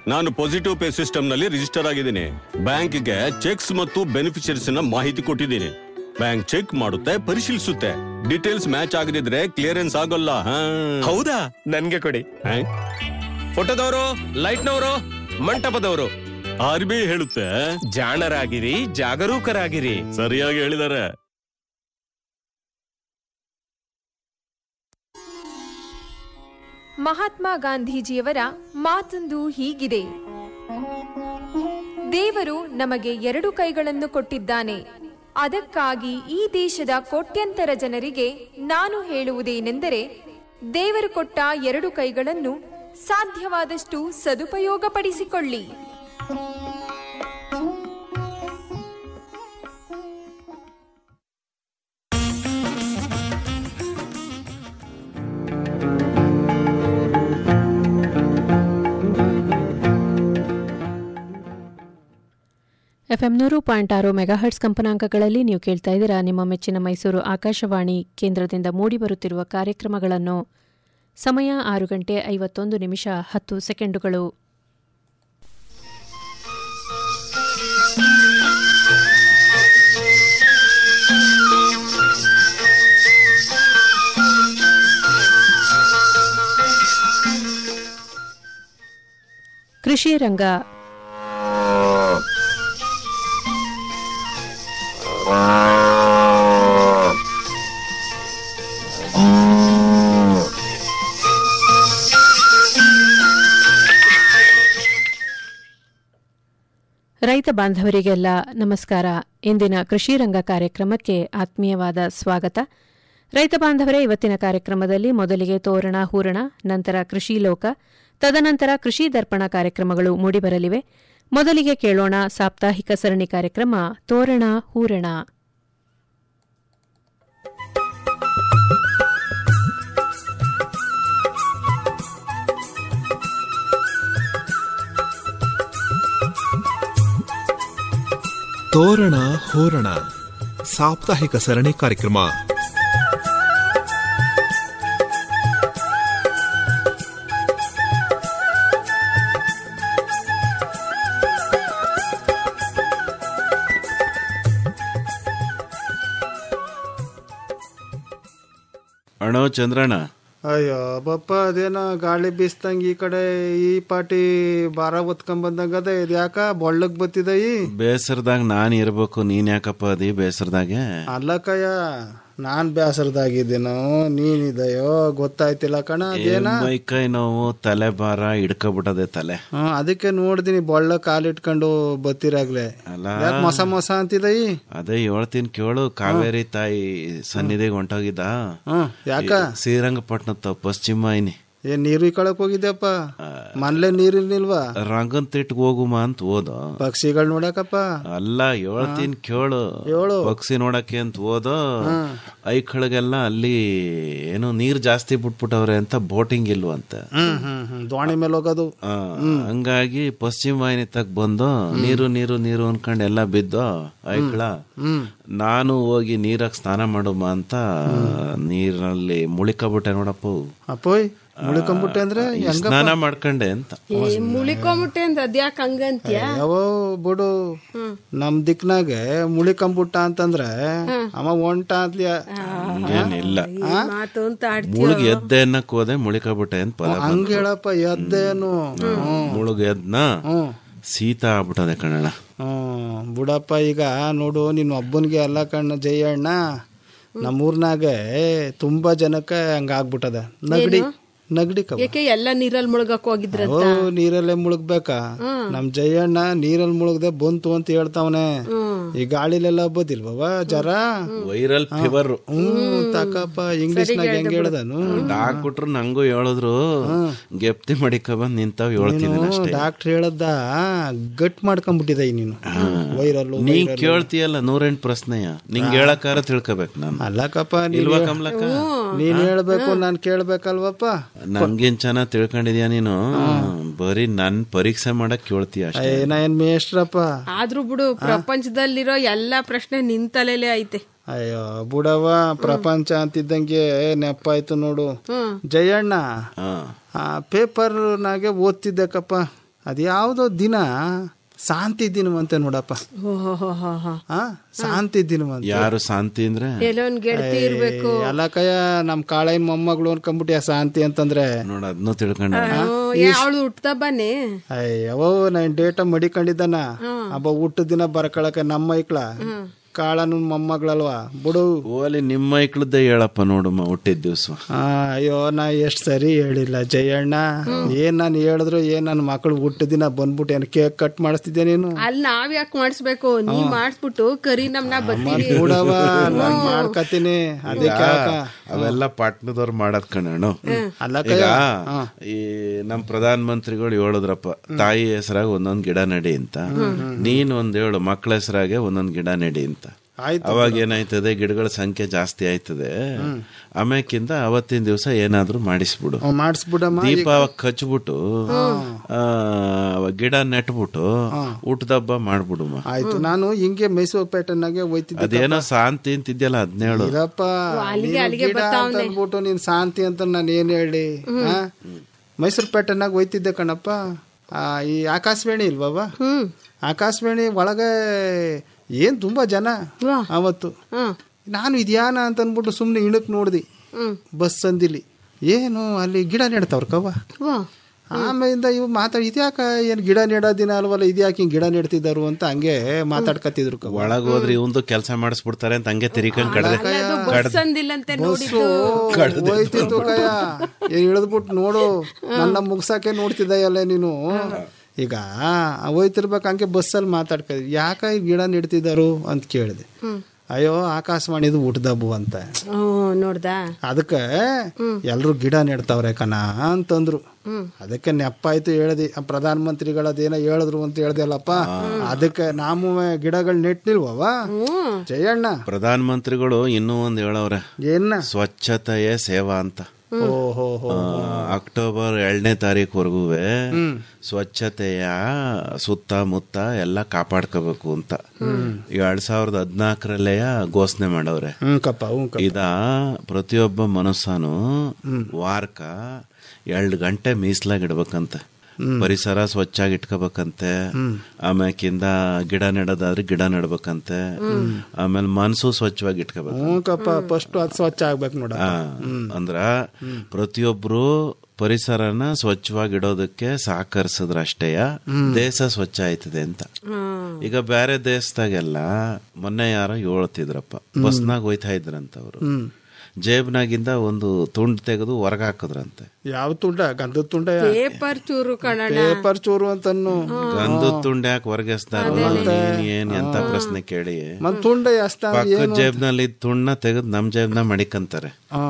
ನಾನು positive pay system ನಲ್ಲಿ register ಆಗಿದ್ದೀನಿ ಬ್ಯಾಂಕ್ಗೆ ಚೆಕ್ಸ್ ಮತ್ತು ಬೆನಿಫಿಷರೀಸ್ ನ ಮಾಹಿತಿ ಕೊಟ್ಟಿದ್ದೀನಿ ಬ್ಯಾಂಕ್ ಚೆಕ್ ಮಾಡುತ್ತೆ ಪರಿಶೀಲಿಸುತ್ತೆ ಡೀಟೇಲ್ಸ್ ಮ್ಯಾಚ್ ಆಗದಿದ್ರೆ ಕ್ಲಿಯರೆನ್ಸ್ ಆಗೋಲ್ಲ ಹಾ. ಹೌದಾ ನನ್ಗೆ ಕೊಡಿ ಹಾ? ಫೋಟೋದವರು ಲೈಟ್ನವರು ಮಂಟಪದವರು ಆರ್ ಬಿ ಐ ಹೇಳುತ್ತೆ ಜಾಣರಾಗಿರಿ ಜಾಗರೂಕರಾಗಿರಿ ಸರಿಯಾಗಿ ಹೇಳಿದ್ದಾರೆ ಮಹಾತ್ಮ ಗಾಂಧೀಜಿಯವರ ಮಾತೊಂದು ಹೀಗಿದೆ ದೇವರು ನಮಗೆ ಎರಡು ಕೈಗಳನ್ನು ಕೊಟ್ಟಿದ್ದಾನೆ ಅದಕ್ಕಾಗಿ ಈ ದೇಶದ ಕೋಟ್ಯಂತರ ಜನರಿಗೆ ನಾನು ಹೇಳುವುದೇನೆಂದರೆ ದೇವರು ಕೊಟ್ಟ ಎರಡು ಕೈಗಳನ್ನು ಸಾಧ್ಯವಾದಷ್ಟು ಸದುಪಯೋಗಪಡಿಸಿಕೊಳ್ಳಿ ಎಫ್ಎಂ ನೂರು ಪಾಯಿಂಟ್ ಆರು ಮೆಗಾಹರ್ಟ್ಸ್ ಕಂಪನಾಂಕಗಳಲ್ಲಿ ನೀವು ಕೇಳ್ತಾ ಇದ್ದೀರಾ ನಿಮ್ಮ ಮೆಚ್ಚಿನ ಮೈಸೂರು ಆಕಾಶವಾಣಿ ಕೇಂದ್ರದಿಂದ ಮೂಡಿಬರುತ್ತಿರುವ ಕಾರ್ಯಕ್ರಮಗಳನ್ನು ಸಮಯ ಆರು ಗಂಟೆ ಐವತ್ತೊಂದು ನಿಮಿಷ ಹತ್ತು ಸೆಕೆಂಡುಗಳು ಕೃಷಿ ರಂಗ ರೈತ ಬಾಂಧವರಿಗೆಲ್ಲ ನಮಸ್ಕಾರ ಇಂದಿನ ಕೃಷಿ ರಂಗ ಕಾರ್ಯಕ್ರಮಕ್ಕೆ ಆತ್ಮೀಯವಾದ ಸ್ವಾಗತ ರೈತ ಬಾಂಧವರೇ ಇವತ್ತಿನ ಕಾರ್ಯಕ್ರಮದಲ್ಲಿ ಮೊದಲಿಗೆ ತೋರಣ ಹೂರಣ ನಂತರ ಕೃಷಿ ಲೋಕ ತದನಂತರ ಕೃಷಿ ದರ್ಪಣ ಕಾರ್ಯಕ್ರಮಗಳು ಮೂಡಿಬರಲಿವೆ ಮೊದಲಿಗೆ ಕೇಳೋಣ ಸಾಪ್ತಾಹಿಕ ಸರಣಿ ಕಾರ್ಯಕ್ರಮ ತೋರಣ ಹೂರಣ ತೋರಣ ಹೋರಣ ಸಾಪ್ತಾಹಿಕ ಸರಣಿ ಕಾರ್ಯಕ್ರಮ ಅಣ್ಣೋ ಚಂದ್ರಣ್ಣ ಅಯ್ಯೋ ಬಪ್ಪ ಅದೇನೋ ಗಾಳಿ ಬೀಸ್ದಂಗ ಈ ಕಡೆ ಈ ಪಾಟಿ ಬಾರ ಒತ್ಕೊಂಡ್ ಬಂದಂಗದ ಇದ್ ಯಾಕ ಬೊಳ್ಳಗ್ ಬತ್ತಿದ ಈ ಬೇಸರದಾಗ ನಾನ್ ಇರ್ಬೇಕು ನೀನ್ ಯಾಕಪ್ಪ ಅದಿ ಬೇಸರದಾಗೆ ಅಲ್ಲಕ್ಕಯ್ಯ ನಾನ್ ಬೇಸರದಾಗಿದ್ದೀನೋ ನೀನಿದೆಯೋ ಗೊತ್ತಾಯ್ತಿಲ್ಲ ಕಣ ಅದೇನ ಮೈ ಕೈ ನೋವು ತಲೆ ಭಾರ ಹಿಡ್ಕೊಬಿಟ್ಟದೆ ತಲೆ ಹ್ಮ್ ಅದಕ್ಕೆ ನೋಡ್ದಿನಿ ಬೊಳ್ಳ ಕಾಲಿಟ್ಕೊಂಡು ಬತ್ತಿರಾಗ್ಲೆ ಅಲ್ಲ ಯಾಕೆ ಮೊಸ ಮೊಸ ಅಂತಿದ ಈ ಅದೇ ಹೇಳ್ತೀನಿ ಕೇಳು ಕಾವೇರಿ ತಾಯಿ ಸನ್ನಿಧಿಗೆ ಹೊಂಟೋಗಿದ್ದ ಹ್ಮ್ ಯಾಕ ಈ ಶ್ರೀರಂಗಪಟ್ಟಣ ಪಶ್ಚಿಮ ಐನಿ ಏನ್ ನೀರು ಇಕ್ಕಳಕ್ ಹೋಗಿದ್ಯಪ್ಪ ಮನ್ಲೆ ನೀರಿಲ್ವಾ ರಂಗನ್ ತಿಟ್ಗೆ ಹೋಗುಮ ಅಂತ ಹೋದ ಪಕ್ಷಿಗಳು ನೋಡಕಪ್ಪ ಅಲ್ಲ ಹೇಳ್ತೀನಿ ಕೇಳು ಹೇಳು. ಪಕ್ಷಿ ನೋಡಕ್ಕೆ ಅಂತ ಹೋದ ಐಕಳಿಗೆಲ್ಲ ಅಲ್ಲಿ ಏನು ನೀರ್ ಜಾಸ್ತಿ ಬಿಟ್ಬಿಟ್ಟವ್ರೆ ಅಂತ ಬೋಟಿಂಗ್ ಇಲ್ವಂತ ಹ್ಮ್ ಹ್ಮ್ ಹ್ಮ್ ದೋಣಿ ಮೇಲೆ ಹೋಗೋದು ಆ, ಹಂಗಾಗಿ ಪಶ್ಚಿಮ ವಾಹಿನಿ ತಕ್ ಬಂದು ನೀರು ನೀರು ನೀರು ಅನ್ಕೊಂಡ್ ಎಲ್ಲ ಬಿದ್ದು ಐಕ್ಳ ನಾನು ಹೋಗಿ ನೀರಾಗ ಸ್ನಾನ ಮಾಡುಮ ಅಂತ ನೀರಲ್ಲಿ ಮುಳಿಕಬಿಟ್ಟೆ ನೋಡಪ್ಪ ಅಪ್ಪೋಯ್ ಮುಳಿಕೊಂಬಿಟ್ಟೆ ಅಂದ್ರೆ ಈ ಸ್ನಾನ ಮಾಡ್ಕೊಂಡೆ ಅಂತ ಮುಳಿಕೊಂಬಿಟ್ಟೆ ಅಂದ್ರೆ ಅದ್ಯಾಕ ಹಂಗಂತ್ಯ ಯಾವ ಬಿಡು ನಮ್ ದಿಕ್ನಾಗೆ ಮುಳಿಕೊಂಬಿಟ್ಟ ಅಂತಂದ್ರೆ ಅವ ಒಂಟ ಅಂತ್ಲಿಯ ಹಂಗೇನಿಲ್ಲ ಮಾತು ಅಂತ ಆಡ್ತಿ ಮುಳುಗ್ ಎದ್ದೆ ಅನ್ನಕ್ ಹೋದೆ ಮುಳಿಕಬಿಟ್ಟೆ ಅಂತ ಪದ ಬಂತು. ಹಂಗ ಹೇಳಪ್ಪ ಎದ್ದೇನು ಮುಳುಗ್ ಎದ್ನ ಸೀತಾ ಆಗ್ಬಿಟ್ಟದೆ ಕಣಣ್ಣ ಹ್ಮ್ ಬಿಡಪ್ಪ ಈಗ ನೋಡು ನಿನ್ ಒಬ್ಬನಿಗೆ ಎಲ್ಲ ಕಣ್ಣ ಜಯಣ್ಣ ನಮ್ಮೂರ್ನಾಗೆ ತುಂಬಾ ಜನಕ್ಕೆ ಹಂಗ ಆಗ್ಬಿಟ್ಟದ ನಗಡಿ ನಗಡಿ ಕವ ಯಾಕೆ ಎಲ್ಲ ನೀರಲ್ಲಿ ಮುಳುಗಕ್ ಹೋಗಿದ್ರ ಓ ನೀರಲ್ಲೇ ಮುಳುಗ್ಬೇಕಾ ನಮ್ ಜಯಣ್ಣ ನೀರಲ್ಲಿ ಮುಳುಗ್ದೆ ಬಂತು ಅಂತ ಹೇಳ್ತಾವನೆ ಈ ಗಾಳಿಲೆಲ್ಲ ಬದಿಲ್ವವ ಜರ ವೈರಲ್ ಫೀವರ್ ಹ್ಮ್ ತಕಪ್ಪ ಇಂಗ್ಲಿಷ್ ನಾಗ ಹೆಂಗ್ ಹೇಳ್ದನು ಡಾಕ್ಟ್ರು ನಂಗೂ ಹೇಳಿದ್ರು ಗೆಪ್ತಿ ಮಡಿಕ ಬಂದ್ ನಿಂತಾವ್ ಹೇಳ್ತಿದ್ದೀನಿ ಅಷ್ಟೇ ಡಾಕ್ಟರ್ ಹೇಳದ್ದ ಗಟ್ ಮಾಡ್ಕೊಂಡ್ಬಿಟ್ಟಿದೆ ನೀನು ವೈರಲ್ ನೀ ಕೇಳ್ತೀಯಲ್ಲ ನೂರೆಂಟ್ ಪ್ರಶ್ನೆಯ ನಿಂಗ್ ಹೇಳಕಾರ ತಿಳ್ಕೊಬೇಕು ನಾನು ಅಲ್ಲಕ್ಕಪ್ಪ ನೀನ್ ಇಲ್ವಾ ಹೇಳ್- ಕಮಲಕ್ಕ ನೀನ್ ಹೇಳ್ಬೇಕು ನಾನ್ ಕೇಳ್ಬೇಕಲ್ವಪ್ಪ ನಂಗೇನ್ ಚೆನ್ನಾಗ್ ತಿಳ್ಕೊಂಡಿದ್ಯಾ ನೀನು ಬರೀ ನನ್ ಪರೀಕ್ಷೆ ಮಾಡಕ್ ಕೇಳ್ತೀಯ ಅಷ್ಟೇ ಏನ ಏನ್ ಮೇಷ್ಟ್ರಪ್ಪ ಆದ್ರೂ ಬಿಡು ಪ್ರಪಂಚದಲ್ಲಿರೋ ಎಲ್ಲಾ ಪ್ರಶ್ನೆ ನಿನ್ ತಲೆಲೇ ಐತೆ ಅಯ್ಯೋ ಬುಡವ ಪ್ರಪಂಚ ಅಂತಿದ್ದಂಗೆ ನೆಪ್ಪಾಯ್ತು ನೋಡು ಜಯಣ್ಣ ಹಾ ಆ ಪೇಪರ್ ನಾಗೆ ಓದ್ತಿದ್ದಕ್ಕಪ್ಪ ಅದ್ಯಾವುದೋ ದಿನ ಶಾಂತಿ ದಿನವಂತೆ ನೋಡಪ್ಪ ಆ ಶಾಂತಿ ದಿನವಂತೆ ಯಾರು ಶಾಂತಿ ಅಂದ್ರೆ ಎಲ್ಲೋ ಒಂದ್ ಗೆಳತಿ ಇರ್ಬೇಕು ಎಲ್ಲ ಕಯ ನಮ್ ಕಾಳಿನ ಮೊಮ್ಮಗಳು ಅನ್ಕೊಂಬಿಟ್ಟಿ ಆ ಶಾಂತಿ ಅಂತಂದ್ರೆ ನೋಡ ಅದನ್ನು ತಿಳ್ಕೊಂಡ ಅವಳು ಹುಟ್ಟದ ಬನ್ನಿ ಅಯ್ಯವೋ ನನ್ ಡೇಟ ಮಡಿಕೊಂಡಿದ್ದಾನ ಹಬ್ಬ ಹುಟ್ಟು ದಿನ ಬರ್ಕೊಳಕ ನಮ್ಮ ಐಕ್ಳ ಕಾಳನ ಮೊಮ್ಮಗಳಲ್ವಾ ಬಿಡು ಓಲಿ ನಿಮ್ಮ ಮೈಕ್ಳದ್ದೇ ಹೇಳಪ್ಪ ನೋಡಮ್ಮ ಹುಟ್ಟಿದ ದಿವ್ಸ ಆ, ಅಯ್ಯೋ ನಾ ಎಷ್ಟ್ ಸರಿ ಹೇಳಿಲ್ಲ ಜಯಣ್ಣ ಏನ್ ನಾನು ಹೇಳಿದ್ರು ಏನ್ ನನ್ನ ಮಕ್ಕಳು ಹುಟ್ಟು ದಿನ ಬಂದ್ಬಿಟ್ಟು ಏನ್ ಕೇಕ್ ಕಟ್ ಮಾಡಿಸ್ತಿದ್ದೆ ನೀನು ಅಲ್ಲಿ ನಾವ್ ಯಾಕೆ ಮಾಡಿಸ್ಬೇಕು ನೀ ಮಾಡಿಸ್ಬಿಟ್ಟು ಕರಿ ನಮ್ನ ಬರ್ತೀವಿ ಕೂಡವ ನಾನ್ ಮಾಡ್ಕತೀನಿ ಅದಕ್ಕೆ ಯಾಕ? ಅವೆಲ್ಲ ಪಾಟ್ನದವ್ರು ಮಾಡದ್ ಕಣಣ್ಣು ಅಲ್ಲ ಈಗ ಕಯ್ಯ. ಈ ನಮ್ ಪ್ರಧಾನ ಮಂತ್ರಿಗಳು ಹೇಳಿದ್ರಪ್ಪ ತಾಯಿ ಹೆಸರಾಗ ಒಂದೊಂದ್ ಗಿಡ ನೆಡಿ ಅಂತ ನೀನ್ ಒಂದ್ ಹೇಳು ಮಕ್ಳ ಹೆಸರಾಗೆ ಒಂದೊಂದ್ ಗಿಡ ನೆಡಿ ಅಂತ ಆಯ್ತು ಅವಾಗ ಏನಾಯ್ತದೆ ಗಿಡಗಳ ಸಂಖ್ಯೆ ಜಾಸ್ತಿ ಆಯ್ತದೆ ಆಮ್ಯಾಕಿಂದ ಅವತ್ತಿನ ದಿವಸ ಏನಾದ್ರೂ ಮಾಡಿಸ್ಬಿಡು ಹ್ಮ್, ಮಾಡಿಸ್ಬಿಡಮ್ಮ ದೀಪ ಹಚ್ಬಿಟ್ಟು ಆ, ಗಿಡ ನೆಟ್ಬಿಟ್ಟು ಊಟದಬ್ಬ ಮಾಡ್ಬಿಡುಮ ಆಯ್ತು ನಾನು ಹಿಂಗೆ ಮೈಸೂರು ಪೇಟೆನಾಗೆ ಹೋಯ್ತಿದ್ದೆ ಅದೇನೋ ಶಾಂತಿ ಅಂತಿದ್ಯಲ್ಲ ಅದ್ನೇಳು ಇರಪ್ಪ ನೀನು ಗಿಡ ಅಂತ ಅಂದ್ಬಿಟ್ಟು ನೀನ್ ಶಾಂತಿ ಅಂತ ನಾನು ಏನ್ ಹೇಳಿ ಆ? ಮೈಸೂರು ಪೇಟೆನಾಗ ಹೋಯ್ತಿದ್ದೆ ಕಣಪ್ಪ ಆ, ಈ ಆಕಾಶವಾಣಿ ಇಲ್ವವ ಆಕಾಶವಾಣಿ ಒಳಗೆ ಏನ್ ತುಂಬಾ ಜನ ಅವತ್ತು ನಾನು ಇದ್ಯಾನ ಅಂತ ಅಂದ್ಬಿಟ್ಟು ಸುಮ್ಮನೆ ಇಣಕ್ ನೋಡ್ದಿ ಬಸ್ ಸಂದಿಲಿ ಏನು ಅಲ್ಲಿ ಗಿಡ ನೆಡ್ತಾವ್ರ ಕವ್ವ ಆಮೇಲಿಂದ ಇವ್ ಮಾತಾಡಿ ಇದ್ಯಾಕ ಏನ್ ಗಿಡ ನೆಡೋ ದಿನ ಅಲ್ವಲ್ಲ ಇದ್ಯಾಕೆ ಹಿಂಗ್ ಗಿಡ ನೆಡ್ತಿದ್ದಾರು ಅಂತ ಹಂಗೆ ಮಾತಾಡ್ಕತಿದ್ರು ಕವ್ವ ಒಳಗ್ ಹೋದ್ರೆ ಇವಂದು ಕೆಲಸ ಮಾಡಿಸ್ಬಿಡ್ತಾರೆ ಅಂತ ಹಂಗೆ ತಿರ್ಕೊಂಡ್ ಕಡ್ದೆ ಬಸ್ ಅಂದಿಲ್ಲಂತೆ ಬಸ್ಸು ಹೋಯ್ತಿತ್ತು ಕಯ್ಯ ಏನ್ ಇಳಿದ್ಬಿಟ್ಟು ನೋಡು ನನ್ನ ಮುಗ್ಸಕ್ಕೆ ನೋಡ್ತಿದ್ದ ಎಲ್ಲ ನೀನು ಈಗ ಹೋಯ್ತಿರ್ಬೇಕು ಹಂಗೆ ಬಸ್ಸಲ್ಲಿ ಮಾತಾಡ್ಕ ಯಾಕ ಈ ಗಿಡ ನೆಡ್ತಿದ್ದಾರು ಅಂತ ಕೇಳಿದೆ ಅಯ್ಯೋ ಆಕಾಶವಾಣಿದು ಊಟದಬ್ಬು ಅಂತ ಹ್ಮ್ ನೋಡ್ದಾ ಅದಕ್ಕೆ ಎಲ್ರು ಗಿಡ ನೆಡ್ತಾವ್ರೆ ಕಣ ಅಂತಂದ್ರು ಅದಕ್ಕೆ ನೆಪ್ಪಾಯ್ತು ಹೇಳ್ದಿ ಆ ಪ್ರಧಾನ ಮಂತ್ರಿಗಳದೇನೋ ಹೇಳಿದ್ರು ಅಂತ ಹೇಳ್ದಲ್ಲಪ್ಪ ಅದಕ್ಕೆ ನಾವು ಗಿಡಗಳು ನೆಟ್ನಿಲ್ವವ ಜಯಣ್ಣ ಪ್ರಧಾನ ಮಂತ್ರಿಗಳು ಇನ್ನೂ ಒಂದ್ ಹೇಳವ್ರೆ ಏನ ಸ್ವಚ್ಛತೆಯೇ ಸೇವಾ ಅಂತ ಓಹೋ ಹೋ ಆ, ಅಕ್ಟೋಬರ್ ಎರಡನೇ ತಾರೀಕುವರೆಗೂ ಸ್ವಚ್ಛತೆಯ ಸುತ್ತಮುತ್ತ ಎಲ್ಲ ಕಾಪಾಡ್ಕೋಬೇಕು ಅಂತ ಈಗ ಎರಡ್ ಸಾವಿರದ ಹದಿನಾಲ್ಕರಲ್ಲೇ ಘೋಷಣೆ ಮಾಡವ್ರೆ ಹ್ಮ್ ಕಪ್ಪ ಹ್ಞೂ ಕಪ್ಪ ಇದ ಪ್ರತಿಯೊಬ್ಬ ಮನುಷ್ಯನು ವಾರಕ್ಕ ಎರಡು ಗಂಟೆ ಮೀಸಲಾಗಿಡ್ಬೇಕಂತೆ ಪರಿಸರ ಸ್ವಚ್ಛಾಗಿ ಇಟ್ಕೋಬೇಕಂತೆ ಆಮ್ಯಾಕಿಂದ ಗಿಡ ನೆಡೋದಾದ್ರೆ ಗಿಡ ನೆಡ್ಬೇಕಂತೆ ಆಮೇಲೆ ಮನಸ್ಸು ಸ್ವಚ್ಛವಾಗಿ ಇಟ್ಕೋಬೇಕು ಹ್ಞೂ ಕಪ್ಪ ಫಸ್ಟ್ ಅದು ಸ್ವಚ್ಛ ಆಗ್ಬೇಕು ನೋಡ ಆ, ಅಂದ್ರ ಪ್ರತಿಯೊಬ್ರು ಪರಿಸರನ ಸ್ವಚ್ಛವಾಗಿಡೋದಕ್ಕೆ ಸಹಕರಿಸಿದ್ರ ಅಷ್ಟೇಯ ದೇಶ ಸ್ವಚ್ಛ ಆಯ್ತದೆ ಅಂತ ಈಗ ಬೇರೆ ದೇಶದಾಗೆಲ್ಲ ಮೊನ್ನೆ ಯಾರೋ ಹೇಳ್ತಿದ್ರಪ್ಪ ಬಸ್ನಾಗ ಹೋಯ್ತಾ ಇದ್ರಂತ ಅವರು ಜೇಬ್ನಾಗಿಂದ ಒಂದು ತುಂಡು ತೆಗೆದು ಹೊರಗೆ ಹಾಕಿದ್ರಂತೆ ಯಾವ ತುಂಡ ಗಂಧದ ತುಂಡ ಪೇಪರ್ ಚೂರು ಕಣಣ್ಣ ಪೇಪರ್ ಚೂರು ಅಂತನ್ನು ಗಂಧದ ತುಂಡು ಯಾಕೆ ಹೊರಗೆಸ್ತಾರ ಏನ್ ಎಂತ ಪ್ರಶ್ನೆ ಕೇಳಿ ಮತ್ ತುಂಡ ಎಷ್ಟ ಪಕ್ಕದ ಜೇಬ್ನಲ್ಲಿ ತುಂಡನ್ನ ತೆಗೆದು ನಮ್ ಜೇಬ್ನ ಮಡಿಕಂತಾರೆ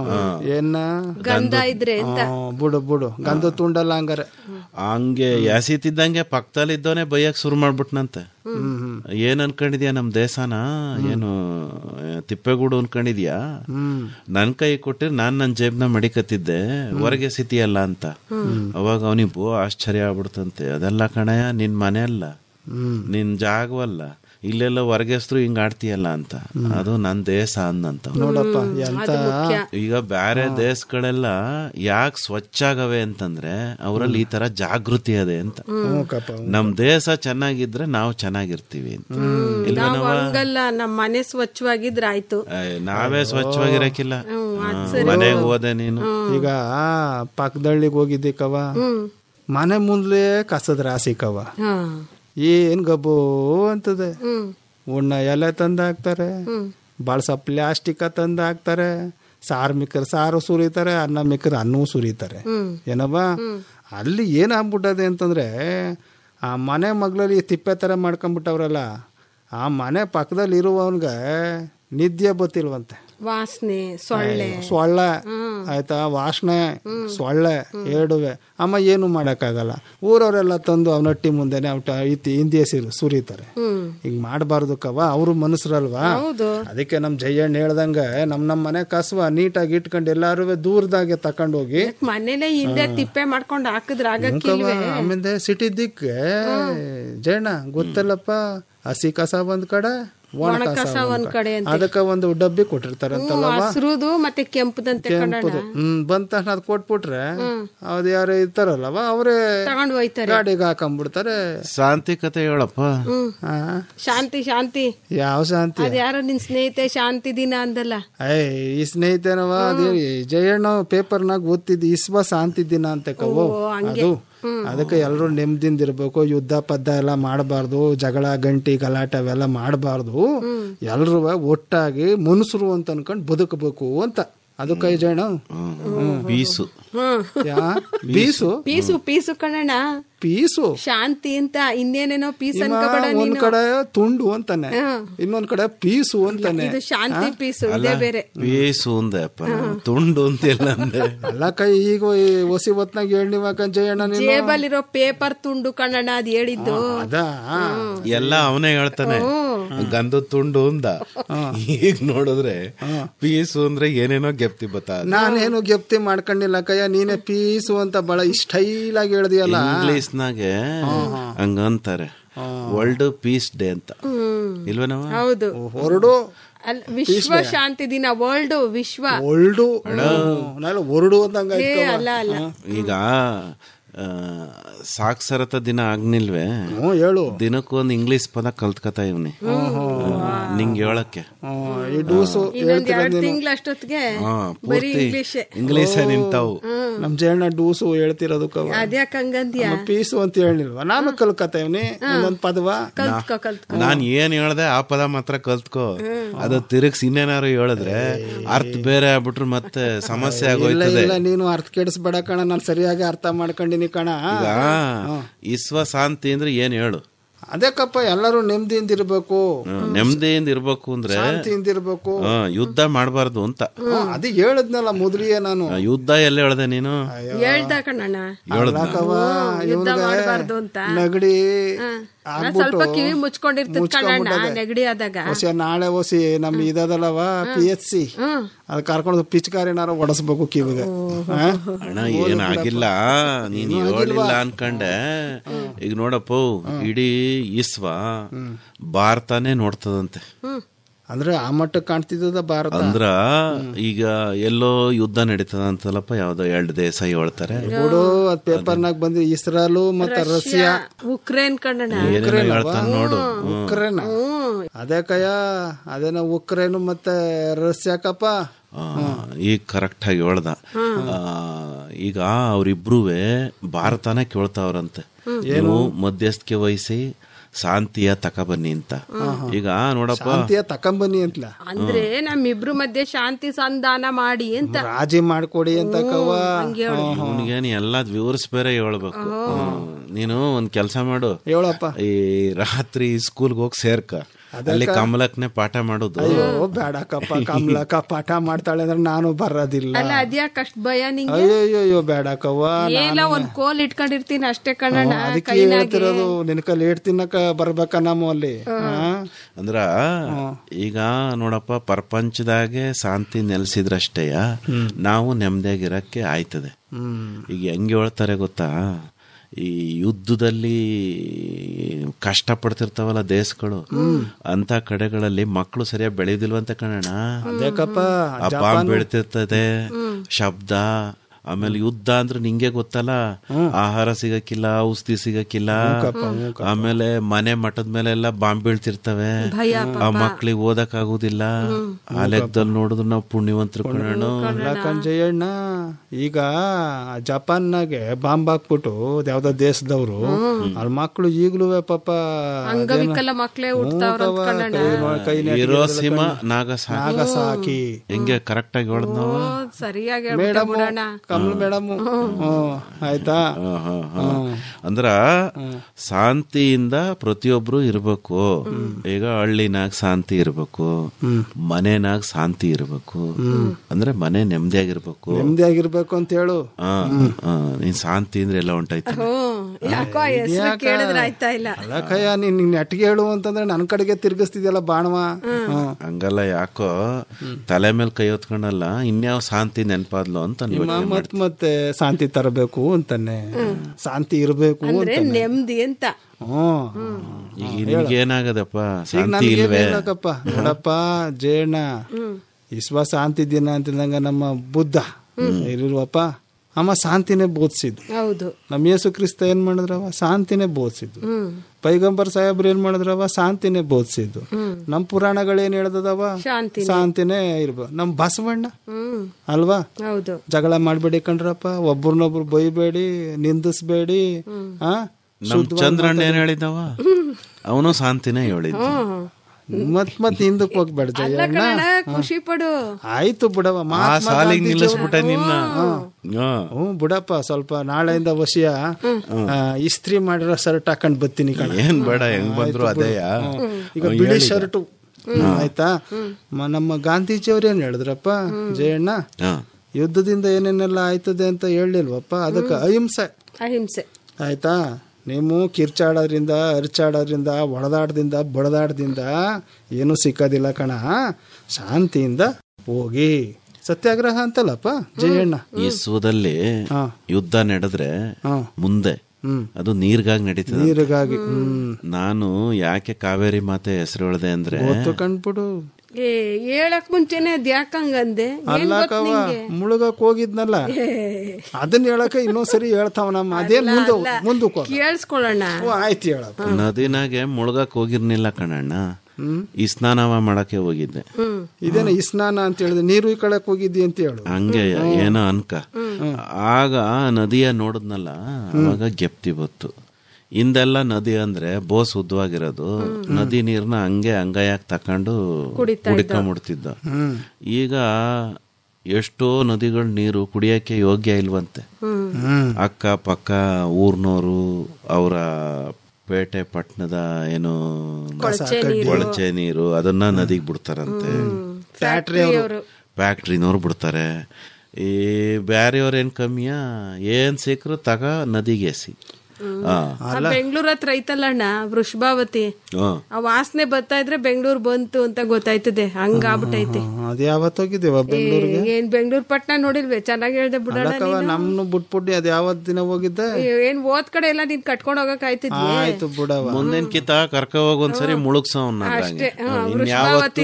ಏನ ಗಂಧ ಇದ್ರೆ ಅಂತ ಆ, ಬಿಡು ಬಿಡು ಗಂಧದ ತುಂಡಲ್ಲ ಹಂಗಾರೆ ಹಂಗೆ ಯಾಸಿತಿದ್ದಂಗೆ ಪಕ್ಕದಲ್ಲಿ ಇದ್ದವನೇ ಬೈಯಕ್ ಶುರು ಮಾಡ್ಬಿಟ್ನಂತೆ ಏನ್ ಅನ್ಕೊಂಡಿದ್ಯಾ ನಮ್ ದೇಶನ ಏನು ಆ, ತಿಪ್ಪೆಗೂಡು ಅನ್ಕೊಂಡಿದ್ಯಾ ನನ್ ಕೈ ಕೊಟ್ಟಿರ್ ನಾನ್ ನನ್ ಜೇಬ್ನ ಮಡಿಕತ್ತಿದ್ದೆ ಹೊರಗೆ ಸಿತಿಯಲ್ಲ ಅಂತ ಅವಾಗ ಅವನಿಗೆ ಬೋ ಆಶ್ಚರ್ಯ ಆಗ್ಬಿಡ್ತಂತೆ ಅದೆಲ್ಲ ಕಣಯ್ಯ ನಿನ್ ಮನೆ ಅಲ್ಲ ನಿನ್ ಜಾಗವಲ್ಲ ಇಲ್ಲೆಲ್ಲ ಹೊರಗೆಸ್ರು ಹಿಂಗ್ ಆಡ್ತೀಯಲ್ಲ ಅಂತ ಅದು ನನ್ ದೇಶ ಅಂದಂತ ಅವ್ನು. ನೋಡಪ್ಪ ಎಂತ ಈಗ ಬೇರೆ ದೇಶಗಳೆಲ್ಲ ಯಾಕೆ ಸ್ವಚ್ಛ ಆಗವೆ ಅಂತಂದ್ರೆ ಅವರಲ್ಲಿ ಈ ತರ ಜಾಗೃತಿ ಅದೆ ಅಂತ ಹ್ಞೂ ಕಪ್ಪ ನಮ್ ದೇಶ ಚೆನ್ನಾಗಿದ್ರೆ ನಾವು ಚೆನ್ನಾಗಿರ್ತೀವಿ ಅಂತ ಇಲ್ವಾ ನಾವ್ ಹಂಗಲ್ಲ ನಮ್ ಮನೆ ಸ್ವಚ್ಛವಾಗಿದ್ರ ಆಯ್ತು ಅಯ್ಯ, ನಾವೇ ಸ್ವಚ್ಛವಾಗಿರಕ್ಕಿಲ್ಲ ಮನೆಗೆ ಹೋದೆ ನೀನು ಈಗ ಪಕ್ಕದಳ್ಳಿಗೆ ಹೋಗಿದ್ದೆ ಕವ ಮನೆ ಮುಂದ್ಲೇ ಕಸದ ರಾಶಿ ಕವ ಹಾ ಏನ್ ಗಬ್ಬು ಅಂತದೆ ಉಣ್ಣ ಎಲೆ ತಂದು ಹಾಕ್ತಾರೆ ಬಳಸ ಪ್ಲಾಸ್ಟಿಕ್ ತಂದು ಹಾಕ್ತಾರೆ ಸಾರು ಮಿಕ್ಕರ್ ಸಾರು ಸುರಿತಾರೆ ಅನ್ನ ಮಿಕ್ಕರ್ ಅನ್ನವೂ ಸುರಿತಾರೆ ಏನವ್ವ ಅಲ್ಲಿ ಏನಾಗ್ಬಿಟ್ಟದೆ ಅಂತಂದ್ರೆ ಆ ಮನೆ ಮಗ್ಳಲ್ಲಿ ತಿಪ್ಪೆ ಥರ ಮಾಡ್ಕೊಂಬಿಟ್ಟವ್ರಲ್ಲ ಆ ಮನೆ ಪಕ್ಕದಲ್ಲಿ ಇರುವವನ್ಗೆ ನಿದ್ದೆ ಬತ್ತಿಲ್ವಂತೆ ವಾಸನೆ ಸೊಳ್ಳೆ ಸೊಳ್ಳೆ ಆಯ್ತಾ ವಾಸನೆ ಸೊಳ್ಳೆ ಎರಡುವೆ ಅಮ್ಮ ಏನು ಮಾಡೋಕ್ಕಾಗಲ್ಲ ಊರವರೆಲ್ಲ ತಂದು ಅವನಟ್ಟಿ ಮುಂದೆನೆ ಅವ್ಟ ಇತಿ ಹಿಂದಿ ಸಿರು ಸುರಿತಾರೆ ಹಿಂಗ್ ಮಾಡಬಾರ್ದು ಕವ ಅವರು ಮನುಷ್ಯರಲ್ವಾ ಅದಕ್ಕೆ ನಮ್ ಜಯಣ್ಣ ಹೇಳ್ದಂಗ ನಮ್ ನಮ್ ಮನೆ ಕಸವ ನೀಟಾಗಿ ಇಟ್ಕೊಂಡು ಎಲ್ಲಾರು ದೂರದಾಗೆ ತಕೊಂಡೋಗಿ ಮನೇಲೆ ಹಿಂದೆ ತಿಪ್ಪೆ ಮಾಡ್ಕೊಂಡ್ ಹಾಕಿದ್ರ ಆಗಕ್ಕಿಲ್ವೇ ಆಮೇಲೆ ಸಿಟಿ ದಿಕ್ಕೆ ಜಯಣ್ಣ ಗೊತ್ತಲ್ಲಪ್ಪ ಹಸಿ ಕಸ ಒಂದ್ ಕಡೆ ಒಣಕಸ ಒಂದ್ ಕಡೆ ಅಂತ ಅದಕ್ಕೆ ಒಂದು ಡಬ್ಬಿ ಕೊಟ್ಟಿರ್ತಾರಂತಲ್ಲ ಹಸ್ರುದು ಮತ್ತೆ ಕೆಂಪುದಂತೆ ಕಣಣ್ಣ ಕೆಂಪುದು ಹ್ಮ್ ಬಂದ ತಕ್ಷಣ ಅದ್ ಕೊಟ್ಬಿಟ್ರೆ ಅದ್ ಯಾರು ಇರ್ತಾರಲ್ಲವ ಅವರೇ ತಗೊಂಡ್ ಹೋಯ್ತಾರೆ ಗಾಡಿಗೆ ಹಾಕೊಂಡ್ಬಿಡ್ತಾರೆ ಶಾಂತಿ ಕತೆ ಹೇಳಪ್ಪ ಆ, ಶಾಂತಿ ಶಾಂತಿ ಯಾವ ಶಾಂತಿ ಅದ್ ಯಾರೋ ನಿನ್ ಸ್ನೇಹಿತೆ ಶಾಂತಿ ದಿನ ಅಂದಲ್ಲ ಏ ಈ ಸ್ನೇಹಿತನವ ಅದೇ ಜಯಣ್ಣ ಪೇಪರ್ನಾಗ ಓದ್ತಿದ್ ಇಸ್ವ ಶಾಂತಿ ದಿನ ಅಂತ ಕವು ಅದು ಅದಕ್ಕೆ ಎಲ್ಲರೂ ನೆಮ್ಮದಿಂದ ಇರ್ಬೇಕು ಯುದ್ಧ ಪದ್ದ ಎಲ್ಲ ಮಾಡಬಾರ್ದು ಜಗಳ ಗಂಟಿ ಗಲಾಟೆ ಅವೆಲ್ಲ ಮಾಡಬಾರ್ದು ಎಲ್ರೂ ಒಟ್ಟಾಗಿ ಮನುಷ್ಯರು ಅಂತ ಅನ್ಕೊಂಡು ಬದುಕಬೇಕು ಅಂತ ಅದಕ್ಕೆ ಜಯಣ್ಣ ಬೀಸು ಹ್ಮ್ ಯಾ ಬೀಸು ಪೀಸು ಪೀಸು ಕಣಣ್ಣ ಪೀಸು ಶಾಂತಿ ಅಂತ ಇನ್ನೇನೇನೋ ಪೀಸ್ ಇವ ಅನ್ಕೋಬೇಡ ಒಂದ್ ನೀನು ಕಡೆ ತುಂಡು ಅಂತಾನೆ ಇನ್ನೊಂದ್ ಕಡೆ ಪೀಸು ಅಂತಾನೆ ಇದು ಶಾಂತಿ ಪೀಸು ಇದೇ ಬೇರೆ ಬೀಸು ಅಂದೆ ಅಪ್ಪ ನಾನು. ತುಂಡು ಅಂತಿಲ್ಲ ಅಂದೆ ಎಲ್ಲ ಕೈ ಈಗ ಈ ಹೊಸಿ ಹೊತ್ನಾಗ ಹೇಳ್ನಿವಾಕ ಜಯಣ್ಣ ನೀನು ಜೇಬಲ್ಲಿರೋ ಪೇಪರ್ ತುಂಡು ಕಣಣ್ಣ ಅದ್ ಹೇಳಿದ್ದು ಅದಾ ಎಲ್ಲ ಅವನೇ ಹೇಳ್ತಾನೆ ಗಂಧದ ತುಂಡು ಅಂದ ಈಗ ನೋಡಿದ್ರೆ ಪೀಸು ಅಂದ್ರೆ ಏನೇನೋ ಗೆಪ್ತಿ ಬತ್ತ ನಾನೇನು ಗೆಪ್ತಿ ಮಾಡ್ಕೊಂಡಿಲ್ಲ ಕಯ್ಯ ನೀನೆ ಪೀಸು ಅಂತ ಬಹಳ ಸ್ಟೈಲ್ ಆಗಿ ಹೇಳ್ದಿಯಲ್ಲ ಇಂಗ್ಲಿಷ್ನಾಗೆ ಹಂಗಂತಾರೆ ವರ್ಲ್ಡ್ ಪೀಸ್ ಡೇ ಅಂತ ಇಲ್ವೇನವ ಹೌದು ಹೊರಡು ಅಲ್ಲ ವಿಶ್ವ ಶಾಂತಿ ದಿನ ವರ್ಲ್ಡ್ ವಿಶ್ವ ಒಳ್ಡು ನಾನು ಹೊರಡು ಅಂದಂಗ ಏ ಅಲ್ಲ ಅಲ್ಲ ಈಗ ಆ, ಸಾಕ್ಷರತಾ ದಿನ ಆಗ್ನಿಲ್ವೇ ಹ್ಞೂ ಹೇಳು ದಿನಕ್ಕೊಂದು ಇಂಗ್ಲಿಷ್ ಪದ ಕಲ್ತ್ಕತಾ ಇವ್ನಿ ನಿಂಗೆ ಹೇಳಕ್ಕೆ ಹ್ಮ್, ಈ ಡೂಸು ಇನ್ನೊಂದ್ ಎರಡ್ ತಿಂಗಳ ಅಷ್ಟೊತ್ತಿಗೆ ಹಾ ಬರೀ ಪೂರ್ತಿ ಇಂಗ್ಲಿಷ್ ಇಂಗ್ಲಿಷ್ ನಿಂತಾವು ನಮ್ ಜಯಣ್ಣ ಡೂಸು ಹೇಳ್ತಿರೋದು ಕವ ಅದ್ಯಾಕ್ ಹಂಗಂದ್ಯಾ ಪೀಸು ಅಂತ ಹೇಳಿಲ್ವಾ ನಾನು ಕಲ್ಕತ್ತೇವ್ನಿ ಒಂದೊಂದ್ ಪದವ ಕಲ್ತ್ಕೊ ಕಲ್ತ್ಕೊ ನಾನ್ ಏನ್ ಹೇಳ್ದೆ ಆ ಪದ ಮಾತ್ರ ಕಲ್ತ್ಕೋ ಅದು ತಿರುಗ್ಸ್ ಇನ್ನೇನಾರು ಹೇಳಿದ್ರೆ ಅರ್ಥ ಬೇರೆ ಆಗ್ಬಿಟ್ರೆ ಮತ್ತೆ ಸಮಸ್ಯೆ ಇಲ್ಲ ಆಗೋಯ್ತದೆ ಇಲ್ಲ ನೀನು ಅರ್ಥ ಕೆಡಿಸ್ಬೇಡ ಕಣ ನಾನು ಸರಿಯಾಗಿ ಅರ್ಥ ಮಾಡ್ಕೊಂಡಿನಿ ಕಣ ಈಗ ಇಸ್ವ ಶಾಂತಿ ಅಂದ್ರೆ ಏನ್ ಹೇಳು ಅದಕ್ಕಪ್ಪ ಎಲ್ಲರೂ ನೆಮ್ಮದಿಯಿಂದ ಇರ್ಬೇಕು ಹ್ಮ್, ನೆಮ್ಮದಿಯಿಂದ ಇರ್ಬೇಕು ಅಂದ್ರೆ ಶಾಂತಿಯಿಂದ ಇರ್ಬೇಕು ಹಾ, ಯುದ್ಧ ಮಾಡಬಾರ್ದು ಅಂತ ಅದು ಹೇಳಿದ್ನಲ್ಲ ಮೊದಲಿಗೆ ನಾನು ಆ, ಯುದ್ಧ ಎಲ್ಲ ಹೇಳ್ದೆ ನೀನು ಹೇಳ್ದ ಕಣಣ್ಣ ಅಲ್ಲಕವ ಯುದ್ಧ ಇವ್ನಿಗೆ ಮಾಡ್ಬಾರ್ದು ಅಂತ ನಗಡಿ ನಾನ್ ಸ್ವಲ್ಪ ಕಿವಿ ಮುಚ್ಕೊಂಡಿರ್ತದ ಕಣಣ್ಣ ನೆಗಡಿ ಆದಾಗ ಹೊಸ ನಾಳೆ ಹೊಸಿ ನಮ್ ಇದದಲ್ಲವ ಪಿ ಎಚ್ ಸಿ ಅದ್ ಕರ್ಕೊಂಡು ಪಿಚ್ಕಾರಿನಾರ ಒಡಸ್ಬೇಕು ಕಿವಿಗೆ ಹಾ? ಅಣ್ಣ ಏನಾಗಿಲ್ಲ ನೀನ್ ಹೇಳಿಲ್ಲ ಅನ್ಕಂಡೆ ಈಗ ನೋಡಪ್ಪ ಇಡೀ ಇಸ್ವ ಭಾರತನೇ ನೋಡ್ತದಂತೆ ಅಂದ್ರೆ ಆ ಮಟ್ಟಕ್ಕೆ ಕಾಣ್ತಿದ್ದದ ಭಾರತ ಅಂದ್ರ ಈಗ ಎಲ್ಲೋ ಯುದ್ಧ ನಡೀತದ ಅಂತಲ್ಲಪ್ಪ ಯಾವ್ದೋ ಎರಡು ದೇಶ ಹೇಳ್ತಾರೆ ಬಿಡು ಅದ್ ಪೇಪರ್ನಾಗ ಬಂದು ಇಸ್ರಾಲು ಮತ್ತೆ ರಷ್ಯಾ ಉಕ್ರೇನ್ ಕಣಣ್ಣ ಏನೇನೋ ಹೇಳ್ತಾನೆ ನೋಡು ಹ್ಮ್. ಉಕ್ರೇನ್ ಅದೇ ಕಯ್ಯ ಅದೇನ ಉಕ್ರೇನು ಮತ್ತೆ ರಷ್ಯಾಕಪ್ಪ ಆ, ಈಗ ಕರೆಕ್ಟ್ ಆಗಿ ಹೇಳ್ದ ಆ, ಈಗ ಅವ್ರಿಬ್ರುವೆ ಭಾರತನೇ ಕೇಳ್ತಾವ್ರಂತೆ ನೀವು ಮಧ್ಯಸ್ಥಿಕೆ ವಹಿಸಿ ಶಾಂತಿಯ ತಕ ಬನ್ನಿ ಅಂತ ಈಗ ನೋಡಪ್ಪ ಶಾಂತಿಯ ತಕೊಂಬನ್ನಿ ಅಂತಲ ಅಂದ್ರೆ ನಮ್ಮಿಬ್ರು ಮಧ್ಯೆ ಶಾಂತಿ ಸಂಧಾನ ಮಾಡಿ ಅಂತ ರಾಜಿ ಮಾಡ್ಕೊಡಿ ಅಂತ ಕವ್ವ ಅವನಿಗೆ ನೀ ಎಲ್ಲ ವಿವರಿಸ್ ಬೇರೆ ಹೇಳ್ಬೇಕು ಹ್ಮ್. ನೀನು ಒಂದ್ ಕೆಲ್ಸ ಮಾಡು ಹೇಳಪ್ಪ ಈ ರಾತ್ರಿ ಸ್ಕೂಲ್ಗೆ ಹೋಗಿ ಸೇರ್ಕ ಅಲ್ಲಿ ಕಮಲಕ್ನೆ ಪಾಠ ಮಾಡೋದು ಅಯ್ಯೋ ಬೇಡಕ್ಕಪ್ಪ ಕಮಲಕ್ಕ ಪಾಠ ಮಾಡ್ತಾಳೆ ಅಂದ್ರೆ ನಾನು ಬರೋದಿಲ್ಲ ಅಲ್ಲ ಅದ್ಯಾಕ್ ಅಷ್ಟ್ ಭಯ ನಿಂಗೆ ಅಯ್ಯೋ ಅಯ್ಯೋ ಬೇಡಕ್ಕವ್ವ ಏನ ಒಂದ್ ಕೋಲ್ ಇಟ್ಕೊಂಡಿರ್ತೀನಿ ಅಷ್ಟೇ ಕಣಣ್ಣ ಅದಕ್ಕೆ ಹೇಳ್ತಿರೋದು ನಿನ್ ಕೈಲಿ ಏಟ್ ತಿನ್ನಕ ಬರ್ಬೇಕ ನಮ್ಮ ಅಲ್ಲಿ ಹಾ? ಅಂದ್ರ ಈಗ ನೋಡಪ್ಪ ಪ್ರಪಂಚದಾಗೆ ಶಾಂತಿ ನೆಲೆಸಿದ್ರಷ್ಟೇಯ ನಾವು ನೆಮ್ಮದಿಯಾಗಿರಕ್ಕೆ ಆಯ್ತದೆ ಈಗ ಹೆಂಗೆ ಹೇಳ್ತಾರೆ ಗೊತ್ತಾ ಈ ಯುದ್ಧದಲ್ಲಿ ಕಷ್ಟ ಪಡ್ತಿರ್ತಾವಲ್ಲ ದೇಶಗಳು ಅಂತ ಕಡೆಗಳಲ್ಲಿ ಮಕ್ಕಳು ಸರಿಯಾಗಿ ಬೆಳೆಯುದಿಲ್ವಂತ ಕಣಣ್ಣ ಅದಕ್ಕಪ್ಪ ಆ ಬಾಂಬ್ ಬೀಳ್ತಿರ್ತದೆ ಶಬ್ದ ಆಮೇಲೆ ಯುದ್ಧ ಅಂದ್ರೆ ನಿಂಗೆ ಗೊತ್ತಲ್ಲ ಆಹಾರ ಸಿಗಕ್ಕಿಲ್ಲ ಔಷಧಿ ಸಿಗಕ್ಕಿಲ್ಲ ಆಮೇಲೆ ಮನೆ ಮಠದ ಮೇಲೆ ಎಲ್ಲ ಬಾಂಬ್ ಬೀಳ್ತಿರ್ತವೆ ಆ ಮಕ್ಳಿಗೆ ಓದಕ್ ಆಗುದಿಲ್ಲ ಆ ಲೆಕ್ಕದಲ್ಲಿ ನೋಡಿದ್ರೆ ನಾವು ಪುಣ್ಯವಂತರು ಕಣಣ್ಣ ಅಲ್ಲ ಕಣ್ಜಯ್ಯಣ್ಣ ಈಗ ಜಪಾನ್ನಾಗೆ ಬಾಂಬ್ ಹಾಕ್ಬಿಟ್ಟು ಯಾವ್ದೋ ದೇಶದವ್ರು ಅಲ್ಲಿ ಮಕ್ಕಳು ಈಗ್ಲೂ ಪಾಪ ಅಂಗವಿಕಲ ಮಕ್ಳೇ ಹುಡ್ತಾವ್ರ ಕಣಣ್ಣ ಕೈ ಹಿರೋಸಿಮ ನಾಗಸಾಕಿ ನಾಗಸಾಕಿ ಹೆಂಗೆ ಕರೆಕ್ಟ್ ಆಗಿ ಹೇಳದ್ ನಾವು ಸರಿಯಾಗಿ ಮೇಡಮ್ ಬಿಡೋಣ ಕಮಲ್ ಮೇಡಮ್ ಆಯ್ತಾ ಹ, ಹ, ಹ. ಅಂದ್ರ ಶಾಂತಿಯಿಂದ ಪ್ರತಿಯೊಬ್ರು ಇರ್ಬೇಕು ಈಗ ಹಳ್ಳಿನಾಗ ಶಾಂತಿ ಇರ್ಬೇಕು ಮನೆನಾಗ ಶಾಂತಿ ಇರ್ಬೇಕು ಅಂದ್ರೆ ಮನೆ ನೆಮ್ಮದಿಯಾಗಿರ್ಬೇಕು ನೆಮ್ಮದಿ ಆಗಿರ್ಬೇಕು ಅಂತ ಹೇಳು ಆ, ಆ, ನೀನ್ ಶಾಂತಿ ಅಂದ್ರೆ ಎಲ್ಲ ಹೊಂಟೈತಿ ಹ್ಮ್ ಯಾಕೋ ಆ ಹೆಸರು ಕೇಳಿದ್ರೆ ಆಯ್ತಾ ಇಲ್ಲ ಅಲ್ಲ ಕಯ್ಯ ನೀನ್ ನೀನ್ ನೆಟ್ಗೆ ಹೇಳು ಅಂತಂದ್ರೆ ನನ್ ಕಡೆಗೆ ತಿರ್ಗಿಸ್ತಿದ್ಯಲ್ಲ ಬಾಣವ ಹ್ಮ್. ಹಂಗಲ್ಲ ಯಾಕೋ ತಲೆ ಮೇಲೆ ಕೈ ಹೊತ್ಕೊಂಡಲ್ಲ ಇನ್ಯಾವ ಶಾಂತಿ ನೆನಪಾದ್ಲು ಅಂತ ನಿಮ್ಮ ಯೋಚ್ನೆ ಮತ್ ಮತ್ತೆ ಶಾಂತಿ ತರಬೇಕು ಅಂತಾನೆ ಶಾಂತಿ ಇರ್ಬೇಕು ಅಂದ್ರೆ ಅಂತಾನೆ ನೆಮ್ಮದಿ ಅಂತ ಹ್ಮ್ ಈಗ ನಿನ್ಗೆ ಏನಾಗದಪ್ಪ ಈಗ ಶಾಂತಿ ನನ್ಗೆ ಇಲ್ವೇ ಹೇಳಕಪ್ಪ ನೋಡಪ್ಪ ಜಯಣ್ಣ ವಿಶ್ವ ಶಾಂತಿ ದಿನ ಅಂತಿದ್ದಂಗ ನಮ್ಮ ಬುದ್ಧ ಇರುವಪ್ಪ ಅಮ್ಮ ಶಾಂತಿನೇ ಬೋಧಿಸಿದ್ದು ಹೌದು ನಮ್ಮ ಯೇಸು ಕ್ರಿಸ್ತ ಏನ್ ಮಾಡಿದ್ರವ ಶಾಂತಿನೇ ಬೋಧಿಸಿದ್ದು ಪೈಗಂಬರ್ ಸಾಹೇಬ್ರು ಏನ್ ಮಾಡಿದ್ರವ ಶಾಂತಿನೇ ಬೋಧಿಸಿದ್ದು ನಮ್ ಪುರಾಣಗಳು ಏನ್ ಹೇಳ್ದದವ ಶಾಂತಿ ಶಾಂತಿನೇ ಇರ್ಬೇಕು ನಮ್ ಬಸವಣ್ಣ ಹ್ಮ್ ಅಲ್ವಾ ಹೌದು ಜಗಳ ಮಾಡ್ಬೇಡಿ ಕಣ್ರಪ್ಪ ಒಬ್ರನ್ನೊಬ್ರು ಬೈಬೇಡಿ ನಿಂದಿಸ್ಬೇಡಿ ಆ ನಮ್ ಚಂದ್ರಣ್ಣ ಏನ್ ಹೇಳಿದವ ಅವನು ಶಾಂತಿನೇ ಹೇಳಿದ್ದ ಮತ್ ಮತ್ ಹಿಂದಕ್ ಹೋಗ್ಬೇಡ ಅಲ್ಲ ಜಯಣ್ಣ ಕಣ ಖುಷಿ ಪಡು ಆಯ್ತು ಬಿಡವ ಆ ಮಹಾತ್ಮ ಸಾಲಿಗೆ ಗಾಂಧೀಜಿ ನಿಲ್ಲಿಸ್ಬಿಟ್ಟೆ ನಿನ್ನ ಹಾ. ಹ್ಞೂ ಬಿಡಪ್ಪ ಸ್ವಲ್ಪ ನಾಳೆಯಿಂದ ವಶಿಯ ಆ, ಇಸ್ತ್ರಿ ಮಾಡಿರೋ ಶರ್ಟ್ ಹಾಕೊಂಡ್ ಬರ್ತೀನಿ ಕಣ ಏನ್ ಬೇಡ ಹೆಂಗ್ ಬಂದ್ರು ಅದೇಯ ಈಗ ಬಿಳಿ ಶರ್ಟು ಆಯ್ತಾ ಮ- ನಮ್ಮ ಗಾಂಧೀಜಿಯವ್ರು ಏನ್ ಹೇಳಿದ್ರಪ್ಪ ಜಯಣ್ಣ ಹಾ. ಯುದ್ಧದಿಂದ ಏನೇನೆಲ್ಲ ಆಯ್ತದೆ ಅಂತ ಹೇಳಿಲ್ವಪ್ಪ ಅದಕ್ಕೆ ಅಹಿಂಸೆ ಅಹಿಂಸೆ ಆಯ್ತಾ ನೀವು ಕಿರ್ಚಾಡೋದ್ರಿಂದ ಅರ್ಚಾಡೋದ್ರಿಂದ ಹೊಡೆದಾಡ್ದಿಂದ ಬಡದಾಡ್ದಿಂದ ಏನೂ ಸಿಕ್ಕೋದಿಲ್ಲ ಕಣ ಶಾಂತಿಯಿಂದ ಹೋಗಿ ಸತ್ಯಾಗ್ರಹ ಅಂತಲ್ಲಪ್ಪ ಜಯಣ್ಣ ಈ ಸೂದಲ್ಲಿ ಹಾ. ಯುದ್ಧ ನಡೆದ್ರೆ ಹಾ. ಮುಂದೆ ಹ್ಮ್ ಅದು ನೀರ್ಗಾಗಿ ನಡೀತದೆ ನೀರಿಗಾಗಿ ಹ್ಮ್ ನಾನು ಯಾಕೆ ಕಾವೇರಿ ಮಾತೆ ಹೆಸರು ಹೇಳ್ದೆ ಅಂದ್ರೆ ಗೊತ್ತು ಕಂಡ್ಬಿಡು ಏ ಹೇಳಕ್ ಮುಂಚೆನೆ ಅದ್ ಯಾಕಂಗಂದೆ ಏನ್ ಅಲ್ಲ ಗೊತ್ತು ಕವ ನಿಂಗೆ ಮುಳುಗಕ್ ಹೋಗಿದ್ನಲ್ಲ ಅದನ್ನ ಹೇಳಕ ಇನ್ನೊಂದ್ಸರಿ ಹೇಳ್ತಾವ ನಮ್ಮ ಅದೇ ಮುಂದೆ ಮುಂದಕ್ಕೆ ಹೋಗ ಕೇಳಿಸ್ಕೊಳ್ಳೋಣ ಓ, ಆಯ್ತು ಹೇಳಪ್ಪ ನದಿನಾಗೆ ಮುಳುಗಕ್ ಹೋಗಿರ್ನಿಲ್ಲ ಕಣಣ್ಣ ಈ ಸ್ನಾನವ ಮಾಡಕ್ಕೆ ಹೋಗಿದ್ದೆ ಇದೇನ ಈ ಸ್ನಾನ ಅಂತ ಹೇಳಿದ್ರೆ ನೀರು ಈ ಕಳಕ್ ಹೋಗಿದ್ದಿ ಅಂತ ಹೇಳು ಹಂಗೆ ಏನೋ ಅನ್ಕ ಆಗ ನದಿಯ ನೋಡಿದ್ನಲ್ಲ ಅವಾಗ ಗೆಪ್ತಿ ಬತ್ತು ಹಿಂದೆಲ್ಲ ನದಿ ಅಂದ್ರೆ ಬೋಸ್ ಉದ್ದವಾಗಿರೋದು ನದಿ ನೀರ್ನ ಹಂಗೆ ಹಂಗಾಯಾಕ್ ತಕೊಂಡು ಕುಡಿಕೊಂಬಿಡ್ತಿದ್ದ ಈಗ ಎಷ್ಟೋ ನದಿಗಳ ನೀರು ಕುಡಿಯಕ್ಕೆ ಯೋಗ್ಯ ಇಲ್ವಂತೆ ಅಕ್ಕ ಪಕ್ಕ ಊರ್ನೋರು ಅವರ ಪೇಟೆ ಪಟ್ಟಣದ ಏನು ಕೊಳಚೆ ನೀರು ಅದನ್ನ ನದಿಗೆ ಬಿಡ್ತಾರಂತೆ ಫ್ಯಾಕ್ಟ್ರಿ ಅವರು ಫ್ಯಾಕ್ಟ್ರಿನವ್ರು ಬಿಡ್ತಾರೆ ಈ ಬ್ಯಾರೆಯವ್ರ ಏನ್ ಕಮ್ಮಿಯಾ ಏನ್ ಸಿಕ್ರು ತಗ ನದಿಗೆ ಎಸಿ ಆ, ಆ ಬೆಂಗಳೂರ್ ಹತ್ರ ಐತಲ್ಲಣ್ಣ ವೃಷಭಾವತಿ ಆ. ಆ ವಾಸನೆ ಬರ್ತಾ ಇದ್ರೆ ಬೆಂಗಳೂರು ಬಂತು ಅಂತ ಗೊತ್ತಾಯ್ತದೆ ಹಂಗಾಗ್ಬಿಟ್ಟೈತೆ ಅದ್ ಯಾವತ್ ಹೋಗಿದ್ದೇವ ಬೆಂಗಳೂರಿಗೆ ಏನ್ ಬೆಂಗಳೂರು ಪಟ್ನ ನೋಡಿಲ್ವೇ ಚೆನ್ನಾಗಿ ಹೇಳ್ದೆ ಬಿಡೋಣ ಅಲ್ಲಕವ ನಮ್ನು ಬಿಟ್ಬಿಟ್ಟು ಅದ್ ಯಾವತ್ ದಿನ ಹೋಗಿದ್ದೆ ಏನ್ ಓದ್ ಕಡೆ ಎಲ್ಲ ನೀನ್ ಕಟ್ಕೊಂಡ್ ಹೋಗಕ್ ಆಯ್ತಿದ್ವಿ ಆಯ್ತು ಬಿಡವ ಮುಂದಿನ ಕಿತ ಕರ್ಕ ಹೋಗ್ ಒಂದ್ಸರಿ ಮುಳುಗ್ಸವನ್ನ ಅಷ್ಟೇ, ಹಾ, ಇನ್ಯಾವತ್ತು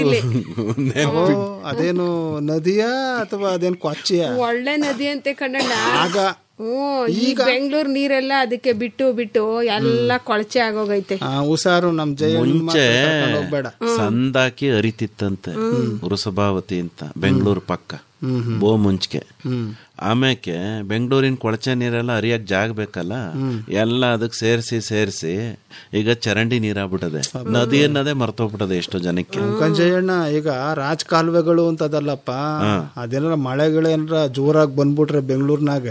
ಓ, ಅದೇನು ನದಿಯಾ ಅಥವಾ ಅದೇನ್ ಕೊಚ್ಚಿಯ ಒಳ್ಳೆ ನದಿ ಅಂತೆ ಕಣ್ಣಣ್ಣ ಆಗ ಹ್ಮ್ ಈ ಬೆಂಗಳೂರು ನೀರೆಲ್ಲ ಅದಕ್ಕೆ ಬಿಟ್ಟು ಬಿಟ್ಟು ಎಲ್ಲ ಕೊಳಚೆ ಆಗೋಗೈತೆ ಆ, ಹುಷಾರು ನಮ್ ಜಯ ಮುಂಚೆ ಹೋಗ್ಬೇಡ ಸಂದಾಕಿ ಹರಿತಿತ್ತಂತೆ ವೃಷಭಾವತಿ ಅಂತ ಬೆಂಗಳೂರು ಪಕ್ಕ ಬೋ ಮುಂಚ್ಕೆ ಆಮ್ಯಾಕೆ ಬೆಂಗಳೂರಿನ ಕೊಳಚೆ ನೀರೆಲ್ಲ ಹರಿಯಕ್ ಜಾಗ ಬೇಕಲ್ಲ ಎಲ್ಲ ಅದಕ್ಕೆ ಸೇರಿಸಿ ಸೇರಿಸಿ ಈಗ ಚರಂಡಿ ನೀರಾಗ್ಬಿಟ್ಟದೆ ನದಿ ಅನ್ನೋದೇ ಮರ್ತೋಗ್ಬಿಟ್ಟದೆ ಎಷ್ಟೋ ಜನಕ್ಕೆ ಕಂಜಯ್ಯಣ್ಣ ಈಗ ರಾಜ್ ಕಾಲುವೆಗಳು ಅಂತದಲ್ಲಪ್ಪ ಅದೇನಾರ ಮಳೆಗಳೇನಾರ ಜೋರಾಗಿ ಬಂದ್ಬಿಟ್ರೆ ಬೆಂಗಳೂರಿನಾಗ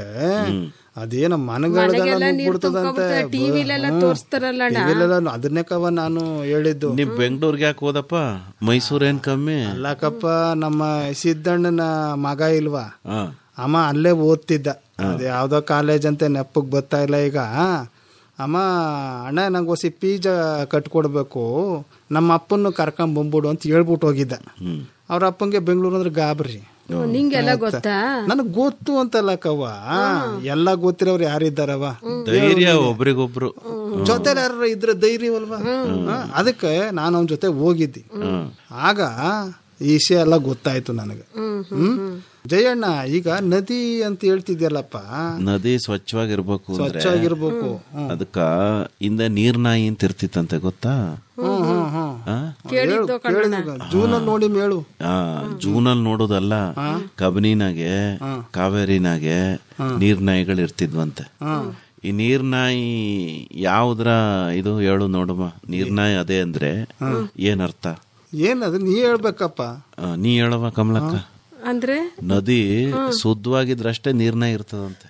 ಅದೇನ ಮನೆಗಳೆಲ್ಲ ನುಗ್ಬಿಡ್ತದಂತೆ ಟಿವಿಲೆಲ್ಲ ತೋರಿಸ್ತಾರಲ್ಲ ಟಿವಿಲೆಲ್ಲ ಅದನ್ನೇ ಕವ ನಾನು ಹೇಳಿದ್ದು ನೀವ್ ಬೆಂಗಳೂರಿಗೆ ಯಾಕೆ ಹೋದಪ್ಪ ಮೈಸೂರ್ ಏನ್ ಕಮ್ಮಿ ಅಲ್ಲಕಪ್ಪ ನಮ್ಮ ಸಿದ್ದಣ್ಣನ ಮಗ ಇಲ್ವಾ ಹಾ ಅಮ್ಮ ಅಲ್ಲೇ ಓದ್ತಿದ್ದ ಅದು ಯಾವ್ದೋ ಕಾಲೇಜ್ ಅಂತ ನೆಪ್ಪಗ್ ಬರ್ತಾ ಇಲ್ಲ ಈಗ ಅಮ್ಮ ಅಣ್ಣ ನಂಗೆ ಹೊಸಿ ಪೀಜ ಕಟ್ಕೊಡ್ಬೇಕು ನಮ್ಮ ಅಪ್ಪನ್ನು ಕರ್ಕೊಂಡ್ ಬಂದ್ಬಿಡು ಅಂತ ಹೇಳ್ಬಿಟ್ಟು ಹೋಗಿದ್ದ ಅವ್ರ ಅಪ್ಪಂಗೆ ಬೆಂಗಳೂರು ಅಂದ್ರೆ ಗಾಬರಿ ನಿಂಗೆಲ್ಲ ಗೊತ್ತಾ ನನಗ್ ಗೊತ್ತು ಅಂತಲ್ಲ ಕವ್ವ ಎಲ್ಲ ಗೊತ್ತಿರೋರು ಯಾರಿದ್ದಾರವ ಧೈರ್ಯ ಒಬ್ರಿಗೊಬ್ರು ಜೊತೆಲಿ ಯಾರು ಇದ್ರೆ ಧೈರ್ಯವಲ್ವಾ ಹಾ, ಅದಕ್ಕೆ ನಾನು ಅವನ ಜೊತೆ ಹೋಗಿದ್ದಿ ಆಗ ಈ ವಿಷಯ ಎಲ್ಲ ಗೊತ್ತಾಯ್ತು ನನಗೆ ಹ್ಮ್ ಜಯಣ್ಣ ಈಗ ನದಿ ಅಂತ ಹೇಳ್ತಿದ್ಯಲ್ಲಪ್ಪ ನದಿ ಸ್ವಚ್ಛವಾಗಿರ್ಬೇಕು ಅಂದ್ರೆ ಸ್ವಚ್ಛವಾಗಿರ್ಬೇಕು ಅದಕ್ಕ ಹಿಂದೆ ನೀರ್ನಾಯಿ ಅಂತ ಇರ್ತಿತ್ತಂತೆ ಗೊತ್ತಾ ಹ್ಮ್ ಹ್ಮ್ ಹ್ಮ್ ಆ? ಕೇಳಿದ್ದು ಕಣ್ಣಣ್ಣ ಜೂನಲ್ಲಿ ನೋಡಿ ಮೇಳು ಆ ಜೂನಲ್ಲಿ ನೋಡೋದಲ್ಲ ಕಬಿನಿನಾಗೆ ಕಾವೇರಿನಾಗೆ ನೀರ್ನಾಯಿಗಳು ಇರ್ತಿದ್ವಂತೆ ಈ ನೀರ್ನಾಯಿ ಯಾವ್ದ್ರ ಇದು ಹೇಳು ನೋಡಮ್ಮ ನೀರ್ನಾಯಿ ಅದೇ ಅಂದ್ರೆ ಏನ್ ಅರ್ಥ ಏನದು ನೀ ಹೇಳ್ಬೇಕಪ್ಪ ಆ, ನೀ ಹೇಳವ ಕಮಲಕ್ಕ ಅಂದ್ರೆ ನದಿ ಶುದ್ಧವಾಗಿದ್ರಷ್ಟೇ ನೀರ್ನಾಯಿ ಇರ್ತದಂತೆ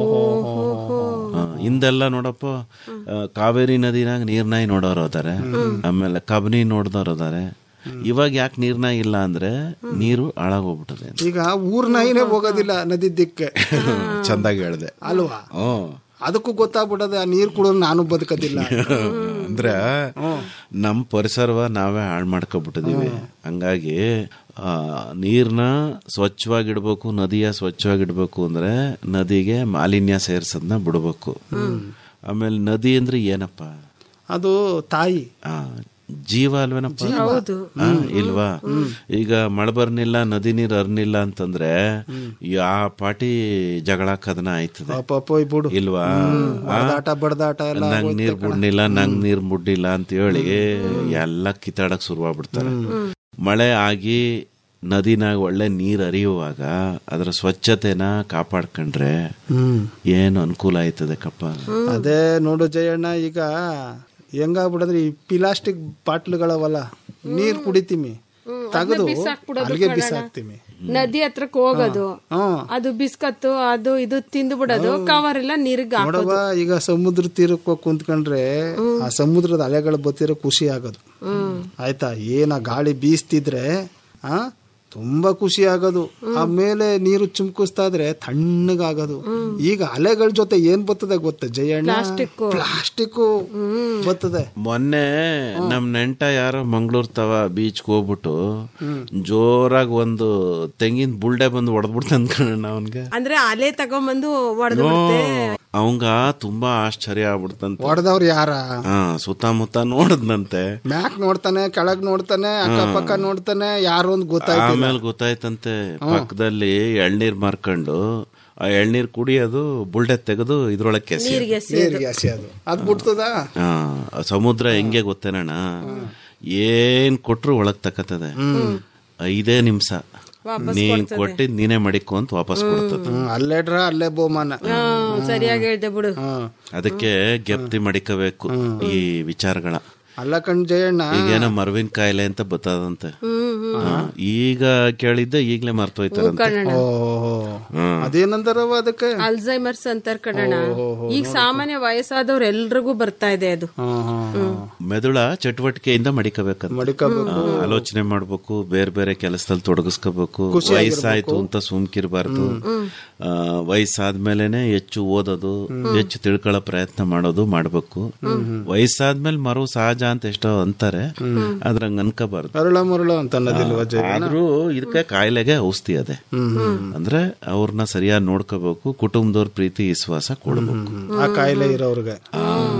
ಆ, ಹಿಂದೆಲ್ಲ ನೋಡಪ್ಪ ಆ, ಕಾವೇರಿ ನದಿನಾಗ ನೀರ್ನಾಯಿ ನೋಡೋರು ಅದಾರೆ ಆಮೇಲೆ ಕಬಿನಿ ನೋಡ್ದವ್ರು ಅದಾರೆ ಇವಾಗ ಯಾಕೆ ನೀರ್ನಾಯಿ ಇಲ್ಲ ಅಂದ್ರೆ ನೀರು ಹಾಳಾಗೋಗ್ಬಿಟ್ಟದೆ ಅಂತ. ಈಗ ಊರ್ ನಾಯಿನೇ ಹೋಗೋದಿಲ್ಲ ನದಿ ದಿಕ್ಕೆ ಚಂದಾಗಿ ಹೇಳ್ದೆ ಅಲ್ವಾ ಹ್ಮ್ ಅದಕ್ಕೂ ಗೊತ್ತಾಗ್ಬಿಡದೆ ಆ ನೀರ್ ಕುಡಿದ್ರೆ ನಾನು ಬದುಕೋದಿಲ್ಲ ಅಂದ್ರೆ ನಮ್ ಪರಿಸರವ ನಾವೇ ಹಾಳು ಮಾಡ್ಕೊಬಿಟ್ಟಿದೀವಿ ಹಂಗಾಗಿ ಆ, ನೀರ್ನ ಸ್ವಚ್ಛವಾಗಿಡ್ಬೇಕು ನದಿಯ ಸ್ವಚ್ಛವಾಗಿಡ್ಬೇಕು ಅಂದ್ರೆ ನದಿಗೆ ಮಾಲಿನ್ಯ ಸೇರ್ಸದ್ನ ಬಿಡ್ಬೇಕು ಆಮೇಲೆ ನದಿ ಅಂದ್ರೆ ಏನಪ್ಪ ಅದು ತಾಯಿ ಆ, ಜೀವ ಅಲ್ವೇನಪ್ಪ ಹೌದು ಆ, ಇಲ್ವಾ ಈಗ ಮಳೆ ಬರ್ನಿಲ್ಲ ನದಿ ನೀರ್ ಹರ್ನಿಲ್ಲ ಅಂತಂದ್ರೆ ಯಾ ಪಾಟಿ ಜಗಳ ಕದನ ಆಯ್ತದೆ ಪಾಪ ಬಿಡು ಇಲ್ವಾ ಬಡದಾಟ ಬಡದಾಟ ಎಲ್ಲ ನಂಗ್ ನೀರ್ ಬಿಡ್ನಿಲ್ಲ ನಂಗ್ ನೀರ್ ಮುಡ್ನಿಲ್ಲ ಅಂತ ಹೇಳಿ ಎಲ್ಲ ಕಿತ್ತಾಡಕ್ ಶುರುವಾಗ್ಬಿಡ್ತಾರೆ ಮಳೆ ಆಗಿ ನದಿನಾಗ ಒಳ್ಳೆ ನೀರ್ ಹರಿಯುವಾಗ ಅದರ ಸ್ವಚ್ಛತೆನ ಕಾಪಾಡ್ಕೊಂಡ್ರೆ ಹ್ಮ್ ಏನು ಅನುಕೂಲ ಆಯ್ತದೆ ಕಪ್ಪ ಅದೇ ನೋಡು ಜಯಣ್ಣ ಈಗ ಹೆಂಗಾಗ್ಬಿಡದ್ರೆ ಈ ಪ್ಲಾಸ್ಟಿಕ್ ಬಾಟ್ಲುಗಳವಲ್ಲ ನೀರ್ ಕುಡಿತೀವಿ ತೆಗೆದು ಅಲ್ಲಿಗೆ ಬಿಸಾಕ್ತೀವಿ ನದಿ ಹತ್ರಕ್ ಹೋಗೋದು ಹ್ಮ್ ಅದು ಬಿಸ್ಕತ್ತು ಅದು ಇದು ತಿಂದು ಬಿಡೋದು ಕವರ್ ಎಲ್ಲ ನೀರಿಗೆ ನೋಡವ್ವ ಈಗ ಸಮುದ್ರ ತೀರಕ್ಕೆ ಹೋಗ್ ಕುಂತ್ಕೊಂಡ್ರೆ ಆ ಸಮುದ್ರದ ಅಲೆಗಳು ಬತ್ತಿರೋ ಖುಷಿ ಆಗೋದು ಆಯ್ತಾ ಏನ ಗಾಳಿ ಬೀಸ್ತಿದ್ರೆ ಆ ತುಂಬಾ ಖುಷಿ ಆಗೋದು ಆಮೇಲೆ ನೀರು ಚುಮ್ಕಿಸ್ತಾ ಇದ್ರೆ ತಣ್ಣಗಾಗೋದು ಈಗ ಅಲೆಗಳ ಜೊತೆ ಏನ್ ಬರ್ತದೆ ಗೊತ್ತ ಜಯಣ್ಣ ಪ್ಲಾಸ್ಟಿಕ್ ಬರ್ತದೆ ಮೊನ್ನೆ ನಮ್ ನೆಂಟ ಯಾರೋ ಮಂಗಳೂರ್ ತವ ಬೀಚ್ಗೆ ಹೋಗ್ಬಿಟ್ಟು ಜೋರಾಗಿ ಒಂದು ತೆಂಗಿನ ಬುಲ್ಡೆ ಬಂದು ಹೊಡೆದ್ಬಿಡ್ತ ಅನ್ಕೊಂಡ ಅವನ್ಗೆ ಅಂದ್ರೆ ಅಲೆ ತಗೊಂಬಂದು ಹೊಡೆದು ಅವಂಗ ತುಂಬಾ ಆಶ್ಚರ್ಯ ಆಗ್ಬಿಡ್ತಂತ ಹೊಡೆದವ್ರು ಯಾರ ಹಾ ಸುತ್ತಮುತ್ತ ನೋಡದ್ನಂತೆ ಮ್ಯಾಕ್ ನೋಡ್ತಾನೆ ಕೆಳಗ್ ನೋಡ್ತಾನೆ ಅಕ್ಕಪಕ್ಕ ನೋಡ್ತಾನೆ ಯಾರು ಅಂತ ಗೊತ್ತಾಯ್ತು ಆಮೇಲೆ ಗೊತ್ತಾಯ್ತಂತೆ ಪಕ್ಕದಲ್ಲಿ ಎಳ್ನೀರ್ ಮಾರ್ಕೊಂಡು ಆ ಎಳ್ನೀರ್ ಕುಡಿಯೋದು ಬುಲ್ಡೆ ತೆಗೆದು ಇದ್ರೊಳಕ್ಕೆ ಎಸೆಯೋದು. ನೀರಿಗೆ ಹಸಿ ಅದು ಅದ್ ಬಿಡ್ತದ ಆ, ಸಮುದ್ರ ಹೆಂಗೆ ಗೊತ್ತೇನಣ್ಣ ಏನ್ ಕೊಟ್ರು ಒಳಗ್ ತಕತದೆ ಐದೇ ನಿಮಿಷ ನೀನ್ ಕೊಟ್ಟಿದ್ ನೀನೇ ಮಡಿಕೊ ಅಂತ ವಾಪಸ್ ಕೊಡ್ತದೆ ಹ್ಮ್, ಅಲ್ಲೇಡ್ರ ಅಲ್ಲೇ ಬಹುಮಾನ ಸರಿಯಾಗಿ ಹೇಳ್ದೆ ಬಿಡು ಹ್ಮ್. ಅದಕ್ಕೆ ಗೆಪ್ತಿ ಮಡಿಕಬೇಕು ಈ ವಿಚಾರಗಳ ಅಲ್ಲ ಕಣ್ ಜಯಣ್ಣ ಈಗೇನೋ ಮರ್ವಿನ ಕಾಯಿಲೆ ಅಂತ ಬತ್ತದಂತೆ ಹಾ, ಈಗ ಕೇಳಿದ್ದೆ ಈಗ್ಲೇ ಮರ್ತೋಯ್ತಾರಂತೆ ಓಹೋ ಅದೇನಂತಾರವ ಅದಕ್ಕೆ ಅಲ್ಝೈಮರ್ಸ್ ಅಂತಾರ ಕಣಣ ಈಗ ಸಾಮಾನ್ಯ ವಯಸ್ಸಾದವ್ರು ಎಲ್ರಿಗೂ ಬರ್ತಾ ಇದೆ ಅದು ಹ್ಮ್, ಹ್ಮ್, ಹ್ಮ್. ಮೆದುಳ ಚಟುವಟಿಕೆಯಿಂದ ಮಡಿಕಬೇಕಂತ ಮಡಿಕಬೇಕು ಆ, ಆಲೋಚನೆ ಮಾಡ್ಬೇಕು ಬೇರೆ ಬೇರೆ ಕೆಲಸದಲ್ಲಿ ತೊಡಗಿಸ್ಕೋಬೇಕು ವಯಸ್ಸಾಯ್ತು ಅಂತ ಸುಮ್ಕಿರ್ಬಾರ್ದು ಆ, ವಯಸ್ಸಾದ್ಮೇಲೆನೆ ಹೆಚ್ಚು ಓದೋದು ಹೆಚ್ಚು ತಿಳ್ಕೊಳ್ಳೋ ಪ್ರಯತ್ನ ಮಾಡೋದು ಮಾಡ್ಬೇಕು ವಯಸ್ಸಾದ್ಮೇಲೆ ಮರು ಸಹಜ ಅಂತ ಎಷ್ಟೋ ಅಂತಾರೆ ಅದ್ರಂಗ್ ಅನ್ಕೋಬಾರ್ದು ಅರುಳ ಮರುಳ ಅಂತ ಅನ್ನೋದಿಲ್ವ ಜಯ ಆದ್ರೂ ಇದಕ್ಕೆ ಕಾಯಿಲೆಗೆ ಔಷಧಿ ಅದೇ ಅಂದ್ರೆ ಅವ್ರನ್ನ ಸರಿಯಾಗಿ ನೋಡ್ಕೋಬೇಕು ಕುಟುಂಬದವ್ರ ಪ್ರೀತಿ ವಿಶ್ವಾಸ ಕೊಡ್ಬೇಕು ಆ ಕಾಯಿಲೆ ಇರೋರ್ಗೆ ಆ,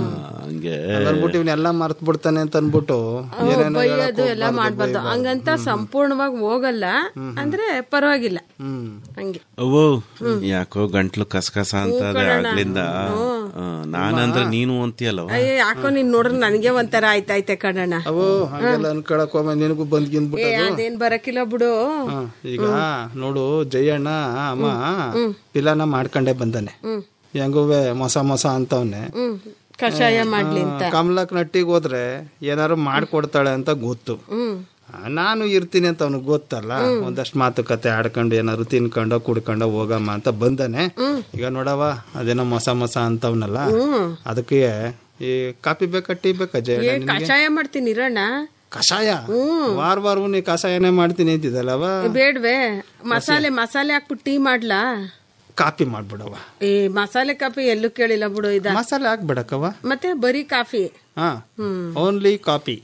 ಹಂಗೆ ಅನ್ಬಿಟ್ಟು ಇವನ್ನೆಲ್ಲ ಮರ್ತ್ ಬಿಡ್ತಾನೆ ಅಂತ ಅನ್ಬಿಟ್ಟು ಏನೇನೋ ಬೈಯೋದು ಎಲ್ಲ ಮಾಡ್ಬಾರ್ದು ಹಂಗಂತ ಸಂಪೂರ್ಣವಾಗಿ ಹೋಗಲ್ಲ ಅಂದ್ರೆ ಪರವಾಗಿಲ್ಲ ಹಂಗೆ ಅವ್ವೋ ಯಾಕೋ ಗಂಟ್ಲು ಕಸಕಸ ಅಂತ ಅದೇ ಆಗ್ಲಿಂದ ಆ, ನಾನಂದ್ರೆ ನೀನು ಅಂತೀಯಲ್ಲವ ಅಯ್ಯ ಯಾಕೋ ನೀನ್ ನೋಡ್ರೆ ನನಗೆ ಒಂಥರ ಆಯ್ತಾಯ್ತೆ ಕಣಣ್ಣ ಅವು ಹಂಗೆಲ್ಲ ಅನ್ಕೊಳಕ್ ಹೋಗ ನಿನಗೂ ಬಂದ್ ಗಿಂದ್ಬಿಟ್ಟು ಏ ಅದೇನ್ ಬರಕಿಲ್ಲ ಬಿಡು ಈಗ ನೋಡು ಜಯಣ್ಣ ಅಮ್ಮ ಪಿಲಾನ ಮಾಡ್ಕೊಂಡೇ ಬಂದಾನೆ ಹೆಂಗುವೆ ಮೊಸ ಮೊಸ ಅಂತವ್ನೆ ಹ್ಮ್ ಕಷಾಯ ಮಾಡ್ಲಿ ಅಂತ ಕಮಲಕ್ ನಟ್ಟಿಗೆ ಹೋದ್ರೆ ಏನಾರು ಮಾಡ್ಕೊಡ್ತಾಳೆ ಅಂತ ಗೊತ್ತು ಹ್ಮ್ ಆ, ನಾನು ಇರ್ತೀನಿ ಅಂತ ಅವ್ನಿಗೆ ಗೊತ್ತಲ್ಲ ಒಂದಷ್ಟು ಮಾತುಕತೆ ಆಡ್ಕೊಂಡು ಏನಾದ್ರು ತಿನ್ಕೊಂಡು ಕುಡ್ಕೊಂಡು ಹೋಗಮ್ಮ ಅಂತ ಬಂದಾನೆ ಈಗ ನೋಡವ ಅದೇನೋ ಮೊಸ ಮೊಸ ಅಂತವ್ನಲ್ಲ ಅದಕ್ಕೆ ಈ ಕಾಪಿ ಬೇಕಾ ಟೀ ಬೇಕಾ ಜಯ ಏನ್ ಕಷಾಯ ಮಾಡ್ತೀನಿ ಇರೋಣ ಕಷಾಯ ವಾರ ವಾರ ನೀ ಕಷಾಯನೇ ಮಾಡ್ತೀನಿ ಅಂತಿದ್ದಲ್ಲವ ಬೇಡ್ವೆ ಮಸಾಲೆ ಮಸಾಲೆ ಹಾಕ್ಬಿಟ್ಟು ಟೀ ಮಾಡ್ಲಾ ಕಾಪಿ ಮಾಡ್ಬಿಡವ ಈ ಮಸಾಲೆ ಕಾಫಿ ಎಲ್ಲೂ ಕೇಳಿಲ್ಲ ಬಿಡು ಇದ ಮಸಾಲೆ ಹಾಕ್ಬಿಡಕ್ಕವ ಮತ್ತೆ ಬರೀ ಕಾಫಿ ಹಾ ಓನ್ಲಿ ಕಾಪಿ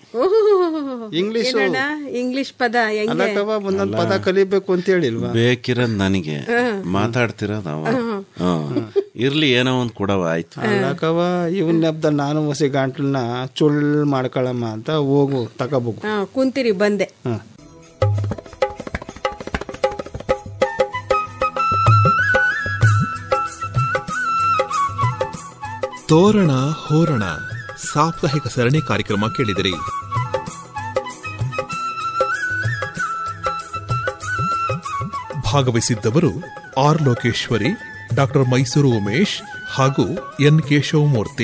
ಇಂಗ್ಲಿಷ್ ಏನಣ್ಣ ಇಂಗ್ಲಿಷ್ ಪದ ಹೆಂಗೆ ಅಲ್ಲಕ್ಕವ ಒಂದೊಂದು ಪದ ಕಲಿಬೇಕು ಅಂತ ಹೇಳಿಲ್ವಾ ಬೇಕಿರೋದ್ ನನಗೆ ಮಾತಾಡ್ತಿರೋದ್ ಅವ ಹಾ. ಇರ್ಲಿ ಏನೋ ಒಂದ್ ಕೊಡವ ಆಯ್ತು ಅಲ್ಲಕ್ಕವ ಇವನ್ ನೆಬ್ದಲ್ಲಿ ನಾನು ಹೊಸಿ ಗಂಟ್ಲನ್ನ ಚುಳ್ ಮಾಡ್ಕೊಳಮ್ಮ ಅಂತ ಹೋಗು ತಗೋಬೇಕು ಹಾ ಕುಂತಿರಿ ಬಂದೆ ಹ. ತೋರಣ ಹೋರಣ ಸಾಪ್ತಾಹಿಕ ಸರಣಿ ಕಾರ್ಯಕ್ರಮ ಕೇಳಿದಿರಿ ಭಾಗವಹಿಸಿದ್ದವರು ಆರ್ ಲೋಕೇಶ್ವರಿ ಡಾಕ್ಟರ್ ಮೈಸೂರು ಉಮೇಶ್ ಹಾಗೂ ಎನ್ ಕೇಶವಮೂರ್ತಿ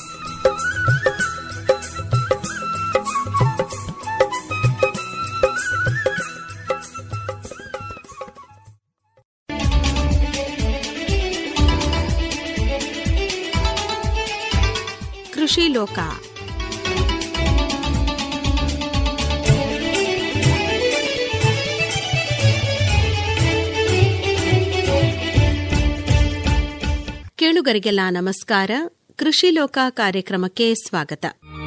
ಕೃಷಿ ಲೋಕ ಕೇಳುಗರಿಗೆಲ್ಲ ನಮಸ್ಕಾರ ಕೃಷಿ ಲೋಕ ಕಾರ್ಯಕ್ರಮಕ್ಕೆ ಸ್ವಾಗತ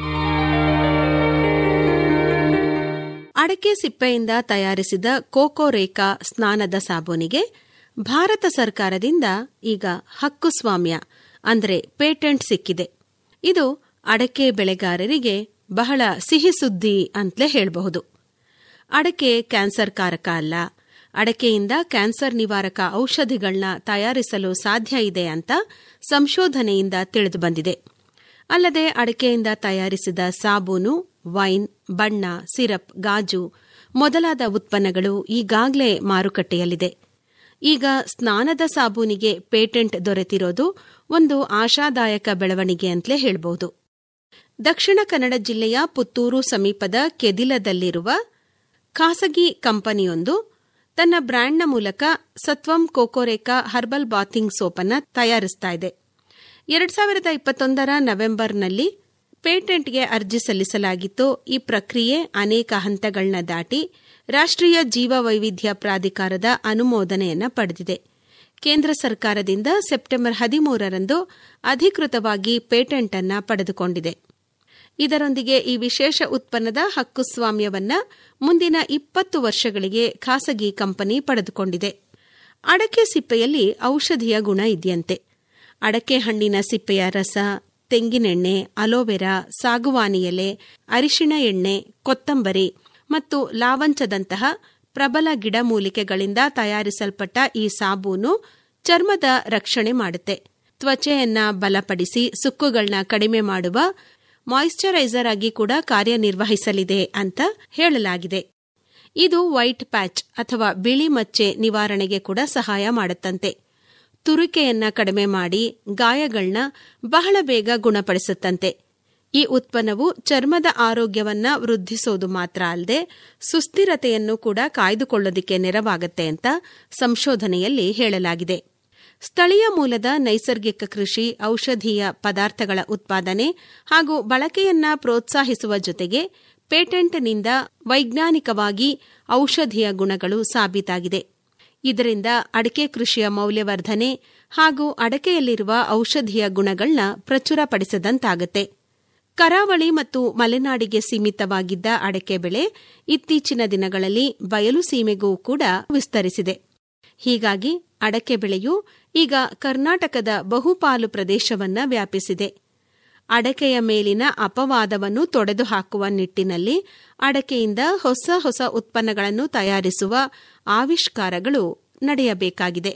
ಅಡಕೆ ಸಿಪ್ಪೆಯಿಂದ ತಯಾರಿಸಿದ ಕೋಕೋ ರೇಖಾ ಸ್ನಾನದ ಸಾಬೂನಿಗೆ ಭಾರತ ಸರ್ಕಾರದಿಂದ ಈಗ ಹಕ್ಕುಸ್ವಾಮ್ಯ ಅಂದ್ರೆ ಪೇಟೆಂಟ್ ಸಿಕ್ಕಿದೆ ಇದು ಅಡಕೆ ಬೆಳೆಗಾರರಿಗೆ ಬಹಳ ಸಿಹಿ ಸುದ್ದಿ ಅಂತಲೇ ಹೇಳಬಹುದು ಅಡಕೆ ಕ್ಯಾನ್ಸರ್ ಕಾರಕ ಅಲ್ಲ ಅಡಕೆಯಿಂದ ಕ್ಯಾನ್ಸರ್ ನಿವಾರಕ ಔಷಧಿಗಳನ್ನ ತಯಾರಿಸಲು ಸಾಧ್ಯ ಇದೆ ಅಂತ ಸಂಶೋಧನೆಯಿಂದ ತಿಳಿದು ಬಂದಿದೆ ಅಲ್ಲದೆ ಅಡಕೆಯಿಂದ ತಯಾರಿಸಿದ ಸಾಬೂನು ವೈನ್ ಬಣ್ಣ ಸಿರಪ್ ಗಾಜು ಮೊದಲಾದ ಉತ್ಪನ್ನಗಳು ಈಗಾಗಲೇ ಮಾರುಕಟ್ಟೆಯಲ್ಲಿದೆ ಈಗ ಸ್ನಾನದ ಸಾಬೂನಿಗೆ ಪೇಟೆಂಟ್ ದೊರೆತಿರೋದು ಒಂದು ಆಶಾದಾಯಕ ಬೆಳವಣಿಗೆ ಅಂತಲೇ ಹೇಳಬಹುದು ದಕ್ಷಿಣ ಕನ್ನಡ ಜಿಲ್ಲೆಯ ಪುತ್ತೂರು ಸಮೀಪದ ಕೆದಿಲದಲ್ಲಿರುವ ಖಾಸಗಿ ಕಂಪನಿಯೊಂದು ತನ್ನ ಬ್ರ್ಯಾಂಡ್ನ ಮೂಲಕ ಸತ್ವಂ ಕೋಕೋರೇಕಾ ಹರ್ಬಲ್ ಬಾತಿಂಗ್ ಸೋಪನ್ನು ತಯಾರಿಸ್ತಾ ಇದೆ ಎರಡ್ ಸಾವಿರದ ಇಪ್ಪತ್ತೊಂದರ ನವೆಂಬರ್ನಲ್ಲಿ ಪೇಟೆಂಟ್ಗೆ ಅರ್ಜಿ ಸಲ್ಲಿಸಲಾಗಿತ್ತು ಈ ಪ್ರಕ್ರಿಯೆ ಅನೇಕ ಹಂತಗಳನ್ನ ದಾಟಿ ರಾಷ್ಟ್ರೀಯ ಜೀವ ವೈವಿಧ್ಯ ಪ್ರಾಧಿಕಾರದ ಅನುಮೋದನೆಯನ್ನ ಪಡೆದಿದೆ ಕೇಂದ್ರ ಸರ್ಕಾರದಿಂದ ಸೆಪ್ಟೆಂಬರ್ ಹದಿಮೂರರಂದು ಅಧಿಕೃತವಾಗಿ ಪೇಟೆಂಟ್ ಅನ್ನ ಪಡೆದುಕೊಂಡಿದೆ ಇದರೊಂದಿಗೆ ಈ ವಿಶೇಷ ಉತ್ಪನ್ನದ ಹಕ್ಕುಸ್ವಾಮ್ಯವನ್ನ ಮುಂದಿನ ಇಪ್ಪತ್ತು ವರ್ಷಗಳಿಗೆ ಖಾಸಗಿ ಕಂಪನಿ ಪಡೆದುಕೊಂಡಿದೆ ಅಡಕೆ ಸಿಪ್ಪೆಯಲ್ಲಿ ಔಷಧಿಯ ಗುಣ ಇದೆಯಂತೆ ಅಡಕೆ ಹಣ್ಣಿನ ಸಿಪ್ಪೆಯ ರಸ ತೆಂಗಿನೆಣ್ಣೆ ಅಲೋವೆರಾ ಸಾಗುವಾನಿ ಎಲೆ ಅರಿಶಿಣ ಎಣ್ಣೆ ಕೊತ್ತಂಬರಿ ಮತ್ತು ಲಾವಂಚದಂತಹ ಪ್ರಬಲ ಗಿಡಮೂಲಿಕೆಗಳಿಂದ ತಯಾರಿಸಲ್ಪಟ್ಟ ಈ ಸಾಬೂನು ಚರ್ಮದ ರಕ್ಷಣೆ ಮಾಡುತ್ತೆ ತ್ವಚೆಯನ್ನ ಬಲಪಡಿಸಿ ಸುಕ್ಕುಗಳನ್ನ ಕಡಿಮೆ ಮಾಡುವ ಮಾಯಿಶ್ಚರೈಸರ್ ಆಗಿ ಕೂಡ ಕಾರ್ಯನಿರ್ವಹಿಸಲಿದೆ ಅಂತ ಹೇಳಲಾಗಿದೆ ಇದು ವೈಟ್ ಪ್ಯಾಚ್ ಅಥವಾ ಬಿಳಿ ಮಚ್ಚೆ ನಿವಾರಣೆಗೆ ಕೂಡ ಸಹಾಯ ಮಾಡುತ್ತಂತೆ ತುರಿಕೆಯನ್ನ ಕಡಿಮೆ ಮಾಡಿ ಗಾಯಗಳನ್ನ ಬಹಳ ಬೇಗ ಗುಣಪಡಿಸುತ್ತಂತೆ ಈ ಉತ್ಪನ್ನವು ಚರ್ಮದ ಆರೋಗ್ಯವನ್ನ ವೃದ್ಧಿಸೋದು ಮಾತ್ರ ಅಲ್ಲದೆ ಸುಸ್ಥಿರತೆಯನ್ನು ಕೂಡ ಕಾಯ್ದುಕೊಳ್ಳೋದಕ್ಕೆ ನೆರವಾಗುತ್ತೆ ಅಂತ ಸಂಶೋಧನೆಯಲ್ಲಿ ಹೇಳಲಾಗಿದೆ ಸ್ಥಳೀಯ ಮೂಲದ ನೈಸರ್ಗಿಕ ಕೃಷಿ ಔಷಧೀಯ ಪದಾರ್ಥಗಳ ಉತ್ಪಾದನೆ ಹಾಗೂ ಬಳಕೆಯನ್ನ ಪ್ರೋತ್ಸಾಹಿಸುವ ಜೊತೆಗೆ ಪೇಟೆಂಟ್ನಿಂದ ವೈಜ್ಞಾನಿಕವಾಗಿ ಔಷಧೀಯ ಗುಣಗಳು ಸಾಬೀತಾಗಿದೆ ಇದರಿಂದ ಅಡಕೆ ಕೃಷಿಯ ಮೌಲ್ಯವರ್ಧನೆ ಹಾಗೂ ಅಡಕೆಯಲ್ಲಿರುವ ಔಷಧೀಯ ಗುಣಗಳನ್ನ ಪ್ರಚುರಪಡಿಸಿದಂತಾಗುತ್ತೆ ಕರಾವಳಿ ಮತ್ತು ಮಲೆನಾಡಿಗೆ ಸೀಮಿತವಾಗಿದ್ದ ಅಡಕೆ ಬೆಳೆ ಇತ್ತೀಚಿನ ದಿನಗಳಲ್ಲಿ ಬಯಲು ಸೀಮೆಗೂ ಕೂಡ ವಿಸ್ತರಿಸಿದೆ ಹೀಗಾಗಿ ಅಡಕೆ ಬೆಳೆಯು ಈಗ ಕರ್ನಾಟಕದ ಬಹುಪಾಲು ಪ್ರದೇಶವನ್ನ ವ್ಯಾಪಿಸಿದೆ ಅಡಕೆಯ ಮೇಲಿನ ಅಪವಾದವನ್ನು ತೊಡೆದುಹಾಕುವ ನಿಟ್ಟಿನಲ್ಲಿ ಅಡಕೆಯಿಂದ ಹೊಸ ಹೊಸ ಉತ್ಪನ್ನಗಳನ್ನು ತಯಾರಿಸುವ ಆವಿಷ್ಕಾರಗಳು ನಡೆಯಬೇಕಾಗಿದೆ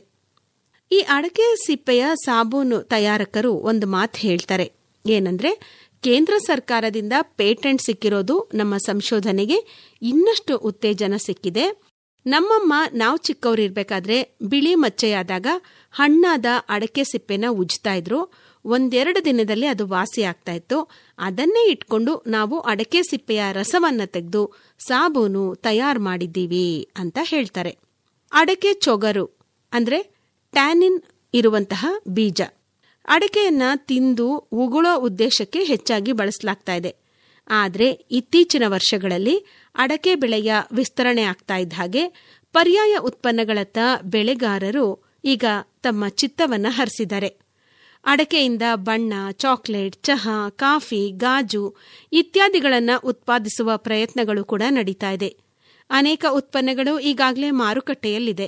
ಈ ಅಡಕೆ ಸಿಪ್ಪೆಯ ಸಾಬೂನು ತಯಾರಕರು ಒಂದು ಮಾತು ಹೇಳ್ತಾರೆ ಏನಂದ್ರೆ ಕೇಂದ್ರ ಸರ್ಕಾರದಿಂದ ಪೇಟೆಂಟ್ ಸಿಕ್ಕಿರೋದು ನಮ್ಮ ಸಂಶೋಧನೆಗೆ ಇನ್ನಷ್ಟು ಉತ್ತೇಜನ ಸಿಕ್ಕಿದೆ ನಮ್ಮಮ್ಮ ನಾವು ಚಿಕ್ಕವರಿರ್ಬೇಕಾದ್ರೆ ಬಿಳಿ ಮಚ್ಚೆಯಾದಾಗ ಹಣ್ಣಾದ ಅಡಕೆ ಸಿಪ್ಪೆನ ಉಜ್ತಾ ಇದ್ರು ಒಂದೆರಡು ದಿನದಲ್ಲಿ ಅದು ವಾಸಿ ಆಗ್ತಾ ಇತ್ತು ಅದನ್ನೇ ಇಟ್ಕೊಂಡು ನಾವು ಅಡಕೆ ಸಿಪ್ಪೆಯ ರಸವನ್ನ ತೆಗೆದು ಸಾಬೂನು ತಯಾರು ಮಾಡಿದ್ದೀವಿ ಅಂತ ಹೇಳ್ತಾರೆ ಅಡಕೆ ಚೊಗರು ಅಂದ್ರೆ ಟ್ಯಾನಿನ್ ಇರುವಂತಹ ಬೀಜ ಅಡಕೆಯನ್ನ ತಿಂದು ಉಗುಳೋ ಉದ್ದೇಶಕ್ಕೆ ಹೆಚ್ಚಾಗಿ ಬಳಸಲಾಗ್ತಾ ಇದೆ ಆದರೆ ಇತ್ತೀಚಿನ ವರ್ಷಗಳಲ್ಲಿ ಅಡಕೆ ಬೆಳೆಯ ವಿಸ್ತರಣೆ ಆಗ್ತಾ ಇದ್ದ ಹಾಗೆ ಪರ್ಯಾಯ ಉತ್ಪನ್ನಗಳತ್ತ ಬೆಳೆಗಾರರು ಈಗ ತಮ್ಮ ಚಿತ್ತವನ್ನ ಹರಿಸಿದ್ದಾರೆ ಅಡಕೆಯಿಂದ ಬಣ್ಣ ಚಾಕ್ಲೇಟ್ ಚಹಾ ಕಾಫಿ ಗಾಜು ಇತ್ಯಾದಿಗಳನ್ನು ಉತ್ಪಾದಿಸುವ ಪ್ರಯತ್ನಗಳು ಕೂಡ ನಡೀತಾ ಇದೆ ಅನೇಕ ಉತ್ಪನ್ನಗಳು ಈಗಾಗಲೇ ಮಾರುಕಟ್ಟೆಯಲ್ಲಿದೆ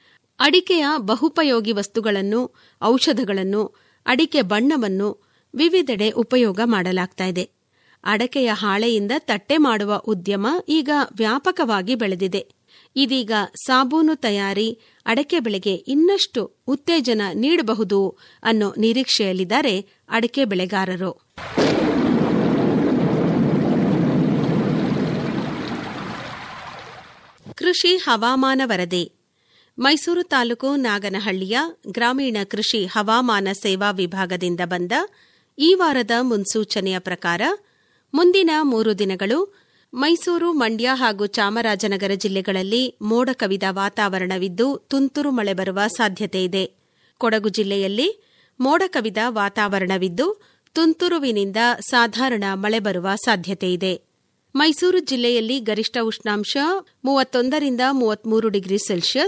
ಅಡಿಕೆಯ ಬಹುಪಯೋಗಿ ವಸ್ತುಗಳನ್ನು ಔಷಧಗಳನ್ನು ಅಡಿಕೆ ಬಣ್ಣವನ್ನು ವಿವಿಧೆಡೆ ಉಪಯೋಗ ಮಾಡಲಾಗ್ತಾ ಇದೆ ಅಡಕೆಯ ಹಾಳೆಯಿಂದ ತಟ್ಟೆ ಮಾಡುವ ಉದ್ಯಮ ಈಗ ವ್ಯಾಪಕವಾಗಿ ಬೆಳೆದಿದೆ ಇದೀಗ ಸಾಬೂನು ತಯಾರಿ ಅಡಕೆ ಬೆಳೆಗೆ ಇನ್ನಷ್ಟು ಉತ್ತೇಜನ ನೀಡಬಹುದು ಅನ್ನೋ ನಿರೀಕ್ಷೆಯಲ್ಲಿದ್ದಾರೆ ಅಡಕೆ ಬೆಳೆಗಾರರು ಕೃಷಿ ಹವಾಮಾನ ವರದಿ ಮೈಸೂರು ತಾಲೂಕು ನಾಗನಹಳ್ಳಿಯ ಗ್ರಾಮೀಣ ಕೃಷಿ ಹವಾಮಾನ ಸೇವಾ ವಿಭಾಗದಿಂದ ಬಂದ ಈ ವಾರದ ಮುನ್ಸೂಚನೆಯ ಪ್ರಕಾರ ಮುಂದಿನ ಮೂರು ದಿನಗಳು ಮೈಸೂರು ಮಂಡ್ಯ ಹಾಗೂ ಚಾಮರಾಜನಗರ ಜಿಲ್ಲೆಗಳಲ್ಲಿ ಮೋಡ ಕವಿದ ವಾತಾವರಣವಿದ್ದು ತುಂತುರು ಮಳೆ ಬರುವ ಸಾಧ್ಯತೆಯಿದೆ ಕೊಡಗು ಜಿಲ್ಲೆಯಲ್ಲಿ ಮೋಡ ಕವಿದ ವಾತಾವರಣವಿದ್ದು ತುಂತುರುವಿನಿಂದ ಸಾಧಾರಣ ಮಳೆ ಬರುವ ಸಾಧ್ಯತೆಯಿದೆ ಮೈಸೂರು ಜಿಲ್ಲೆಯಲ್ಲಿ ಗರಿಷ್ಠ ಉಷ್ಣಾಂಶ ಮೂವತ್ತೊಂದರಿಂದ ಮೂವತ್ಮೂರು ಡಿಗ್ರಿ ಸೆಲ್ಸಿಯಸ್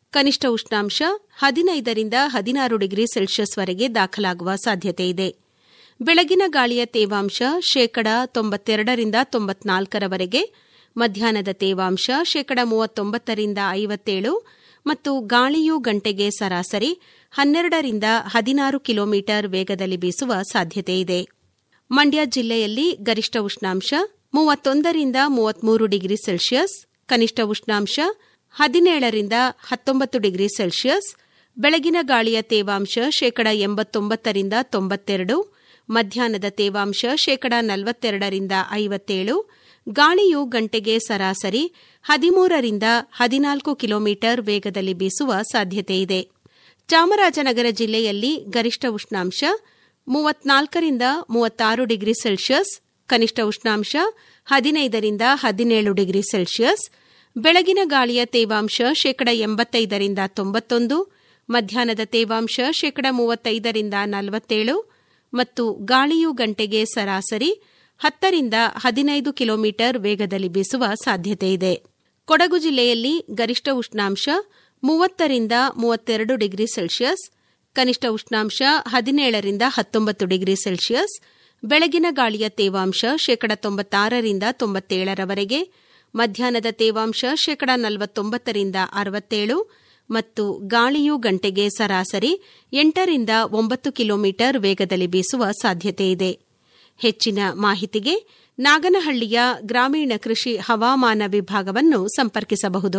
ಕನಿಷ್ಠ ಉಷ್ಣಾಂಶ ಹದಿನೈದರಿಂದ ಹದಿನಾರು ಡಿಗ್ರಿ ಸೆಲ್ಸಿಯಸ್ವರೆಗೆ ದಾಖಲಾಗುವ ಸಾಧ್ಯತೆಯಿದೆ ಬೆಳಗಿನ ಗಾಳಿಯ ತೇವಾಂಶ ಶೇಕಡ ತೊಂಬತ್ತೆರಡರಿಂದ ತೊಂಬತ್ನಾಲ್ಕರವರೆಗೆ ಮಧ್ಯಾಹ್ನದ ತೇವಾಂಶ ಶೇಕಡ ಮೂವತ್ತೊಂಬತ್ತರಿಂದ ಐವತ್ತೇಳು ಮತ್ತು ಗಾಳಿಯು ಗಂಟೆಗೆ ಸರಾಸರಿ ಹನ್ನೆರಡರಿಂದ ಹದಿನಾರು ಕಿಲೋಮೀಟರ್ ವೇಗದಲ್ಲಿ ಬೀಸುವ ಸಾಧ್ಯತೆಯಿದೆ ಮಂಡ್ಯ ಜಿಲ್ಲೆಯಲ್ಲಿ ಗರಿಷ್ಠ ಉಷ್ಣಾಂಶ ಮೂವತ್ತೊಂದರಿಂದ ಮೂವತ್ಮೂರು ಡಿಗ್ರಿ ಸೆಲ್ಸಿಯಸ್ ಕನಿಷ್ಠ ಉಷ್ಣಾಂಶ ಹದಿನೇಳರಿಂದ ಹತ್ತೊಂಬತ್ತು ಡಿಗ್ರಿ ಸೆಲ್ಸಿಯಸ್ ಬೆಳಗಿನ ಗಾಳಿಯ ತೇವಾಂಶ ಶೇಕಡ ಎಂಬತ್ತೊಂಬತ್ತರಿಂದ ತೊಂಬತ್ತೆರಡು ಮಧ್ಯಾಹ್ನದ ತೇವಾಂಶ ಶೇಕಡ ನಲವತ್ತೆರಡರಿಂದ ಐವತ್ತೇಳು ಗಾಳಿಯು ಗಂಟೆಗೆ ಸರಾಸರಿ ಹದಿಮೂರರಿಂದ ಹದಿನಾಲ್ಕು ಕಿಲೋಮೀಟರ್ ವೇಗದಲ್ಲಿ ಬೀಸುವ ಸಾಧ್ಯತೆಯಿದೆ ಚಾಮರಾಜನಗರ ಜಿಲ್ಲೆಯಲ್ಲಿ ಗರಿಷ್ಠ ಉಷ್ಣಾಂಶ ಮೂವತ್ನಾಲ್ಕರಿಂದ ಮೂವತ್ತಾರು ಡಿಗ್ರಿ ಸೆಲ್ಸಿಯಸ್ ಕನಿಷ್ಠ ಉಷ್ಣಾಂಶ ಹದಿನೈದರಿಂದ ಹದಿನೇಳು ಡಿಗ್ರಿ ಸೆಲ್ಸಿಯಸ್ ಬೆಳಗಿನ ಗಾಳಿಯ ತೇವಾಂಶ ಶೇಕಡ ಎಂಬತ್ತೈದರಿಂದ ತೊಂಬತ್ತೊಂದು ಮಧ್ಯಾಹ್ನದ ತೇವಾಂಶ ಶೇಕಡ ಮೂವತ್ತೈದರಿಂದ ನಲವತ್ತೇಳು ಮತ್ತು ಗಾಳಿಯು ಗಂಟೆಗೆ ಸರಾಸರಿ ಹತ್ತರಿಂದ ಹದಿನೈದು ಕಿಲೋಮೀಟರ್ ವೇಗದಲ್ಲಿ ಬೀಸುವ ಸಾಧ್ಯತೆಯಿದೆ ಕೊಡಗು ಜಿಲ್ಲೆಯಲ್ಲಿ ಗರಿಷ್ಠ ಉಷ್ಣಾಂಶ ಮೂವತ್ತರಿಂದ ಮೂವತ್ತೆರಡು ಡಿಗ್ರಿ ಸೆಲ್ಸಿಯಸ್ ಕನಿಷ್ಠ ಉಷ್ಣಾಂಶ ಹದಿನೇಳರಿಂದ ಹತ್ತೊಂಬತ್ತು ಡಿಗ್ರಿ ಸೆಲ್ಸಿಯಸ್ ಬೆಳಗಿನ ಗಾಳಿಯ ತೇವಾಂಶ ಶೇಕಡ ತೊಂಬತ್ತಾರರಿಂದ ತೊಂಬತ್ತೇಳರವರೆಗೆ ಮಧ್ಯಾಹ್ನದ ತೇವಾಂಶ ಶೇಕಡ ನಲವತ್ತೊಂಬತ್ತರಿಂದ ಅರವತ್ತೇಳು ಮತ್ತು ಗಾಳಿಯು ಗಂಟೆಗೆ ಸರಾಸರಿ ಎಂಟರಿಂದ ಒಂಬತ್ತು ಕಿಲೋಮೀಟರ್ ವೇಗದಲ್ಲಿ ಬೀಸುವ ಸಾಧ್ಯತೆಯಿದೆ ಹೆಚ್ಚಿನ ಮಾಹಿತಿಗೆ ನಾಗನಹಳ್ಳಿಯ ಗ್ರಾಮೀಣ ಕೃಷಿ ಹವಾಮಾನ ವಿಭಾಗವನ್ನು ಸಂಪರ್ಕಿಸಬಹುದು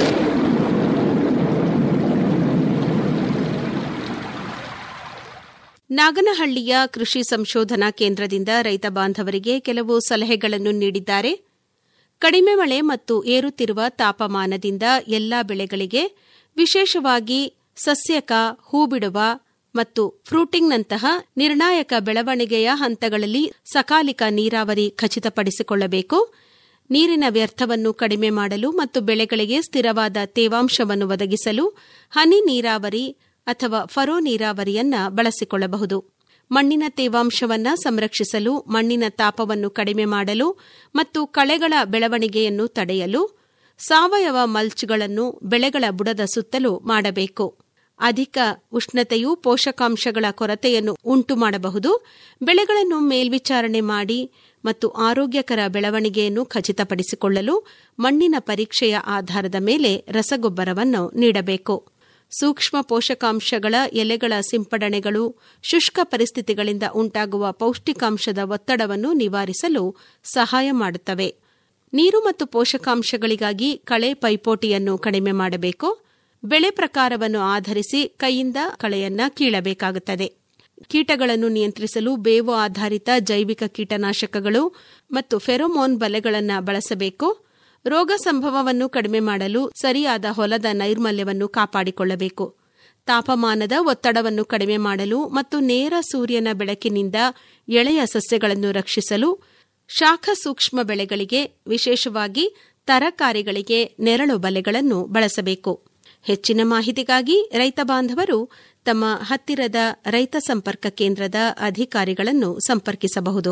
ನಾಗನಹಳ್ಳಿಯ ಕೃಷಿ ಸಂಶೋಧನಾ ಕೇಂದ್ರದಿಂದ ರೈತ ಬಾಂಧವರಿಗೆ ಕೆಲವು ಸಲಹೆಗಳನ್ನು ನೀಡಿದ್ದಾರೆ ಕಡಿಮೆ ಮಳೆ ಮತ್ತು ಏರುತ್ತಿರುವ ತಾಪಮಾನದಿಂದ ಎಲ್ಲಾ ಬೆಳೆಗಳಿಗೆ ವಿಶೇಷವಾಗಿ ಸಸ್ಯಕ ಹೂ ಬಿಡುವ ಮತ್ತು ಫ್ರೂಟಿಂಗ್ನಂತಹ ನಿರ್ಣಾಯಕ ಬೆಳವಣಿಗೆಯ ಹಂತಗಳಲ್ಲಿ ಸಕಾಲಿಕ ನೀರಾವರಿ ಖಚಿತಪಡಿಸಿಕೊಳ್ಳಬೇಕು ನೀರಿನ ವ್ಯರ್ಥವನ್ನು ಕಡಿಮೆ ಮಾಡಲು ಮತ್ತು ಬೆಳೆಗಳಿಗೆ ಸ್ಥಿರವಾದ ತೇವಾಂಶವನ್ನು ಒದಗಿಸಲು ಹನಿ ನೀರಾವರಿ ಅಥವಾ ಫರೋ ನೀರಾವರಿಯನ್ನ ಬಳಸಿಕೊಳ್ಳಬಹುದು ಮಣ್ಣಿನ ತೇವಾಂಶವನ್ನ ಸಂರಕ್ಷಿಸಲು ಮಣ್ಣಿನ ತಾಪವನ್ನು ಕಡಿಮೆ ಮಾಡಲು ಮತ್ತು ಕಳೆಗಳ ಬೆಳವಣಿಗೆಯನ್ನು ತಡೆಯಲು ಸಾವಯವ ಮಲ್ಚ್ಗಳನ್ನು ಬೆಳೆಗಳ ಬುಡದ ಸುತ್ತಲೂ ಮಾಡಬೇಕು ಅಧಿಕ ಉಷ್ಣತೆಯು ಪೋಷಕಾಂಶಗಳ ಕೊರತೆಯನ್ನು ಉಂಟು ಮಾಡಬಹುದು ಬೆಳೆಗಳನ್ನು ಮೇಲ್ವಿಚಾರಣೆ ಮಾಡಿ ಮತ್ತು ಆರೋಗ್ಯಕರ ಬೆಳವಣಿಗೆಯನ್ನು ಖಚಿತಪಡಿಸಿಕೊಳ್ಳಲು ಮಣ್ಣಿನ ಪರೀಕ್ಷೆಯ ಆಧಾರದ ಮೇಲೆ ರಸಗೊಬ್ಬರವನ್ನು ನೀಡಬೇಕು ಸೂಕ್ಷ್ಮ ಪೋಷಕಾಂಶಗಳ ಎಲೆಗಳ ಸಿಂಪಡಣೆಗಳು ಶುಷ್ಕ ಪರಿಸ್ಥಿತಿಗಳಿಂದ ಉಂಟಾಗುವ ಪೌಷ್ಟಿಕಾಂಶದ ಒತ್ತಡವನ್ನು ನಿವಾರಿಸಲು ಸಹಾಯ ಮಾಡುತ್ತವೆ ನೀರು ಮತ್ತು ಪೋಷಕಾಂಶಗಳಿಗಾಗಿ ಕಳೆ ಪೈಪೋಟಿಯನ್ನು ಕಡಿಮೆ ಮಾಡಬೇಕು ಬೆಳೆ ಪ್ರಕಾರವನ್ನು ಆಧರಿಸಿ ಕೈಯಿಂದ ಕಳೆಯನ್ನ ಕೀಳಬೇಕಾಗುತ್ತದೆ ಕೀಟಗಳನ್ನು ನಿಯಂತ್ರಿಸಲು ಬೇವು ಆಧಾರಿತ ಜೈವಿಕ ಕೀಟನಾಶಕಗಳು ಮತ್ತು ಫೆರೋಮೋನ್ ಬಲೆಗಳನ್ನು ಬಳಸಬೇಕು ರೋಗ ಸಂಭವವನ್ನು ಕಡಿಮೆ ಮಾಡಲು ಸರಿಯಾದ ಹೊಲದ ನೈರ್ಮಲ್ಯವನ್ನು ಕಾಪಾಡಿಕೊಳ್ಳಬೇಕು ತಾಪಮಾನದ ಒತ್ತಡವನ್ನು ಕಡಿಮೆ ಮಾಡಲು ಮತ್ತು ನೇರ ಸೂರ್ಯನ ಬೆಳಕಿನಿಂದ ಎಳೆಯ ಸಸ್ಯಗಳನ್ನು ರಕ್ಷಿಸಲು ಶಾಖ ಸೂಕ್ಷ್ಮ ಬೆಳೆಗಳಿಗೆ ವಿಶೇಷವಾಗಿ ತರಕಾರಿಗಳಿಗೆ ನೆರಳು ಬಲೆಗಳನ್ನು ಬಳಸಬೇಕು ಹೆಚ್ಚಿನ ಮಾಹಿತಿಗಾಗಿ ರೈತ ಬಾಂಧವರು ತಮ್ಮ ಹತ್ತಿರದ ರೈತ ಸಂಪರ್ಕ ಕೇಂದ್ರದ ಅಧಿಕಾರಿಗಳನ್ನು ಸಂಪರ್ಕಿಸಬಹುದು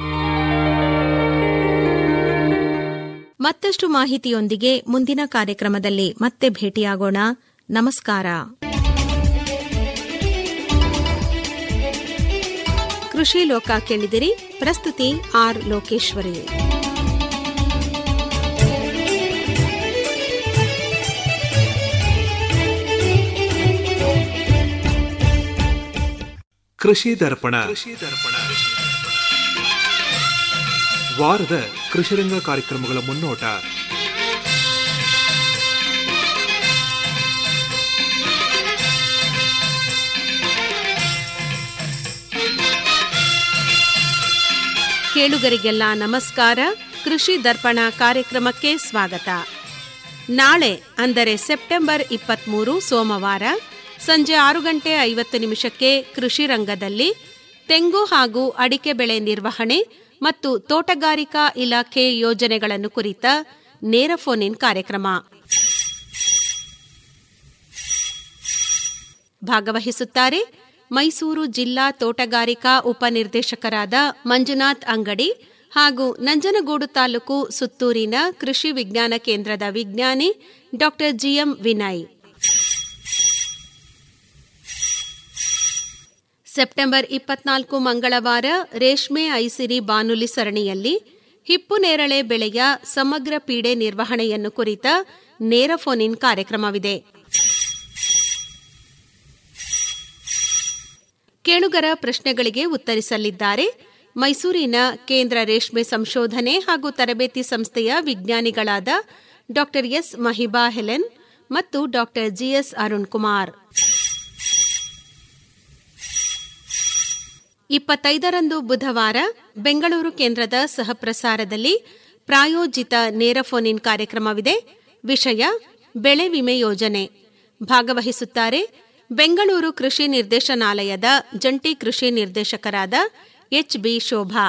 ಮತ್ತಷ್ಟು ಮಾಹಿತಿಯೊಂದಿಗೆ ಮುಂದಿನ ಕಾರ್ಯಕ್ರಮದಲ್ಲಿ ಮತ್ತೆ ಭೇಟಿಯಾಗೋಣ ನಮಸ್ಕಾರ ಕೃಷಿ ಲೋಕ ಕೇಳಿದಿರಿ ಪ್ರಸ್ತುತಿ ಆರ್ ಲೋಕೇಶ್ವರಿ ಕೃಷಿ ದರ್ಪಣ ವಾರದ ಕೃಷಿರಂಗ ಕಾರ್ಯಕ್ರಮಗಳ ಮುನ್ನೋಟ ಕೇಳುಗರಿಗೆಲ್ಲ ನಮಸ್ಕಾರ ಕೃಷಿ ದರ್ಪಣ ಕಾರ್ಯಕ್ರಮಕ್ಕೆ ಸ್ವಾಗತ ನಾಳೆ ಅಂದರೆ ಸೆಪ್ಟೆಂಬರ್ ಇಪ್ಪತ್ಮೂರು ಸೋಮವಾರ ಸಂಜೆ ಆರು ಗಂಟೆ ಐವತ್ತು ನಿಮಿಷಕ್ಕೆ ಕೃಷಿ ರಂಗದಲ್ಲಿ ತೆಂಗು ಹಾಗೂ ಅಡಿಕೆ ಬೆಳೆ ನಿರ್ವಹಣೆ ಮತ್ತು ತೋಟಗಾರಿಕಾ ಇಲಾಖೆ ಯೋಜನೆಗಳನ್ನು ಕುರಿತ ನೇರ ಫೋನ್ ಇನ್ ಕಾರ್ಯಕ್ರಮ ಭಾಗವಹಿಸುತ್ತಾರೆ ಮೈಸೂರು ಜಿಲ್ಲಾ ತೋಟಗಾರಿಕಾ ಉಪನಿರ್ದೇಶಕರಾದ ಮಂಜುನಾಥ್ ಅಂಗಡಿ ಹಾಗೂ ನಂಜನಗೂಡು ತಾಲೂಕು ಸುತ್ತೂರಿನ ಕೃಷಿ ವಿಜ್ಞಾನ ಕೇಂದ್ರದ ವಿಜ್ಞಾನಿ ಡಾಕ್ಟರ್ ಜಿಎಂ ವಿನಯ್ ಸೆಪ್ಟೆಂಬರ್ ಇಪ್ಪತ್ನಾಲ್ಕು ಮಂಗಳವಾರ ರೇಷ್ಮೆ ಐಸಿರಿ ಬಾನುಲಿ ಸರಣಿಯಲ್ಲಿ ಹಿಪ್ಪು ನೇರಳೆ ಬೆಳೆಯ ಸಮಗ್ರ ಪೀಡೆ ನಿರ್ವಹಣೆಯನ್ನು ಕುರಿತ ನೇರ ಫೋನ್ ಇನ್ ಕಾರ್ಯಕ್ರಮವಿದೆ ಕೇಳುಗರ ಪ್ರಶ್ನೆಗಳಿಗೆ ಉತ್ತರಿಸಲಿದ್ದಾರೆ ಮೈಸೂರಿನ ಕೇಂದ್ರ ರೇಷ್ಮೆ ಸಂಶೋಧನೆ ಹಾಗೂ ತರಬೇತಿ ಸಂಸ್ಥೆಯ ವಿಜ್ಞಾನಿಗಳಾದ ಡಾ ಎಸ್ ಮಹಿಬಾ ಹೆಲೆನ್ ಮತ್ತು ಡಾ ಜಿಎಸ್ ಅರುಣ್ ಕುಮಾರ್ ಇಪ್ಪತ್ತೈದರಂದು ಬುಧವಾರ ಬೆಂಗಳೂರು ಕೇಂದ್ರದ ಸಹಪ್ರಸಾರದಲ್ಲಿ ಪ್ರಾಯೋಜಿತ ನೇರ ಫೋನ್ ಇನ್ ಕಾರ್ಯಕ್ರಮವಿದೆ ವಿಷಯ ಬೆಳೆ ವಿಮೆ ಯೋಜನೆ ಭಾಗವಹಿಸುತ್ತಾರೆ ಬೆಂಗಳೂರು ಕೃಷಿ ನಿರ್ದೇಶನಾಲಯದ ಜಂಟಿ ಕೃಷಿ ನಿರ್ದೇಶಕರಾದ ಎಚ್ ಬಿ ಶೋಭಾ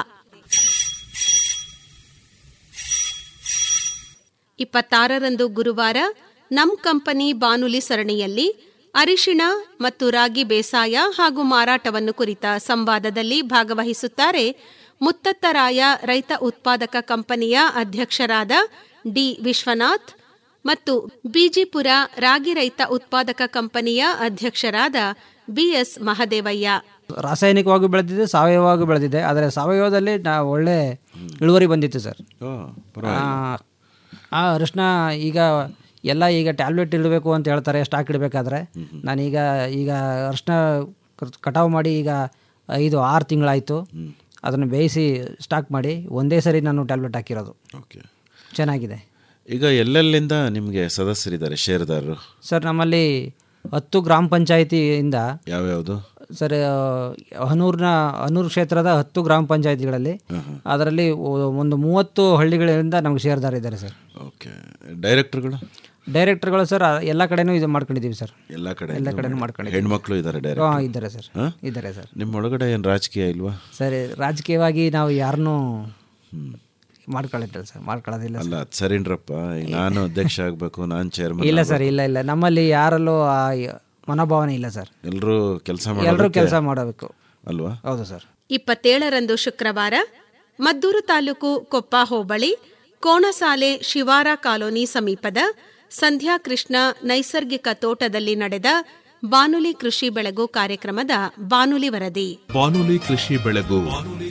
ಇಪ್ಪತ್ತಾರರಂದು ಗುರುವಾರ ನಮ್ ಕಂಪನಿ ಬಾನುಲಿ ಸರಣಿಯಲ್ಲಿ ಅರಿಶಿಣ ಮತ್ತು ರಾಗಿ ಬೇಸಾಯ ಹಾಗೂ ಮಾರಾಟವನ್ನು ಕುರಿತ ಸಂವಾದದಲ್ಲಿ ಭಾಗವಹಿಸುತ್ತಾರೆ ಮುತ್ತತ್ತರಾಯ ರೈತ ಉತ್ಪಾದಕ ಕಂಪನಿಯ ಅಧ್ಯಕ್ಷರಾದ ಡಿ ವಿಶ್ವನಾಥ್ ಮತ್ತು ಬಿಜಿಪುರ ರಾಗಿ ರೈತ ಉತ್ಪಾದಕ ಕಂಪನಿಯ ಅಧ್ಯಕ್ಷರಾದ ಬಿಎಸ್ ಮಹದೇವಯ್ಯ ರಾಸಾಯನಿಕವಾಗಿ ಬೆಳೆದಿದೆ ಸಾವಯವವಾಗಿ ಬೆಳೆದಿದೆ ಆದರೆ ಸಾವಯವದಲ್ಲಿ ನಾ ಒಳ್ಳೆ ಇಳುವರಿ ಬಂದಿತ್ತು ಸರ್ ಓ ಆ, ಆ ಅರಿಶಿನ ಈಗ ಎಲ್ಲ ಈಗ ಟ್ಯಾಬ್ಲೆಟ್ ಇಡಬೇಕು ಅಂತ ಹೇಳ್ತಾರೆ ಸ್ಟಾಕ್ ಇಡಬೇಕಾದ್ರೆ ನಾನೀಗ ಈಗ ಅರಿಶಿನ ಕಟಾವು ಮಾಡಿ ಈಗ ಐದು ಆರು ತಿಂಗಳಾಯಿತು ಅದನ್ನು ಬೇಯಿಸಿ ಸ್ಟಾಕ್ ಮಾಡಿ ಒಂದೇ ಸರಿ ನಾನು ಟ್ಯಾಬ್ಲೆಟ್ ಹಾಕಿರೋದು ಓಕೆ ಚೆನ್ನಾಗಿದೆ ಈಗ ಎಲ್ಲೆಲ್ಲಿಂದ ನಿಮಗೆ ಸದಸ್ಯರಿದ್ದಾರೆ ಷೇರ್ದಾರರು ಸರ್ ನಮ್ಮಲ್ಲಿ ಹತ್ತು ಗ್ರಾಮ ಪಂಚಾಯಿತಿಯಿಂದ ಯಾವ್ಯಾವುದು ಸರ್ ಹನೂರ್ನ ಹನೂರು ಕ್ಷೇತ್ರದ ಹತ್ತು ಗ್ರಾಮ ಪಂಚಾಯಿತಿಗಳಲ್ಲಿ ಅದರಲ್ಲಿ ಒ- ಒಂದು ಮೂವತ್ತು ಹಳ್ಳಿಗಳಿಂದ ನಮ್ಗೆ ಷೇರ್ದಾರ ಇದ್ದಾರೆ ಸರ್ ಓಕೆ ಡೈರೆಕ್ಟರ್ಗಳು ಡೈರೆಕ್ಟರ್ಗಳು ಸರ್ ಎಲ್ಲ ಕಡೆನೂ ಇದು ಮಾಡ್ಕೊಂಡಿದ್ದೀವಿ ಸರ್ ಎಲ್ಲ ಕಡೆ ಎಲ್ಲ ಕಡೆನೂ ಮಾಡ್ಕೊಂಡಿದ್ದೀವಿ ಹೆಣ್ಮಕ್ಳು ಇದ್ದಾರೆ ಹಾಂ ಡೈರೆಕ್ಟ್ ಇದ್ದಾರೆ ಸರ್ ಇದ್ದಾರೆ ಸರ್ ನಿಮ್ಮ ಒಳಗಡೆ ಏನು ರಾಜಕೀಯ ಇಲ್ವಾ ಸರ್ ರಾಜಕೀಯವಾಗಿ ನಾವು ಯಾರನ್ನೂ ಮಾಡ್ಕೊಳ್ಳಿಟ್ಟಿಲ್ಲ ಸರ್ ಮಾಡ್ಕೊಳ್ಳೋದಿಲ್ಲ ಅಲ್ಲ ಅದ್ ಸರಿನ್ರಪ್ಪ ಈಗ ನಾನು ಅಧ್ಯಕ್ಷ ಆಗಬೇಕು ನಾನು ಚೇರ್ಮನ್ ಇಲ್ಲ ಸರ್ ಇಲ್ಲ ಇಲ್ಲ ನಮ್ಮಲ್ಲಿ ಯಾರಲ್ಲೂ ಆ ಯ- ಮನೋಭಾವನೆ ಇಲ್ಲ ಸರ್ ಎಲ್ಲರೂ ಕೆಲಸ ಎಲ್ಲರೂ ಮಾಡೋದಕ್ಕೆ ಕೆಲಸ ಮಾಡಬೇಕು ಅಲ್ವಾ ಹೌದು ಸರ್ ಇಪ್ಪತ್ತೇಳರಂದು ಶುಕ್ರವಾರ ಮದ್ದೂರು ತಾಲೂಕು ಕೊಪ್ಪ ಹೋಬಳಿ ಕೋಣಸಾಲೆ ಶಿವಾರ ಕಾಲೋನಿ ಸಮೀಪದ ಸಂಧ್ಯಾ ಕೃಷ್ಣ ನೈಸರ್ಗಿಕ ತೋಟದಲ್ಲಿ ನಡೆದ ಬಾನುಲಿ ಕೃಷಿ ಬೆಳಗು ಕಾರ್ಯಕ್ರಮದ ಬಾನುಲಿ ವರದಿ ಬಾನುಲಿ ಕೃಷಿ ಬೆಳಗು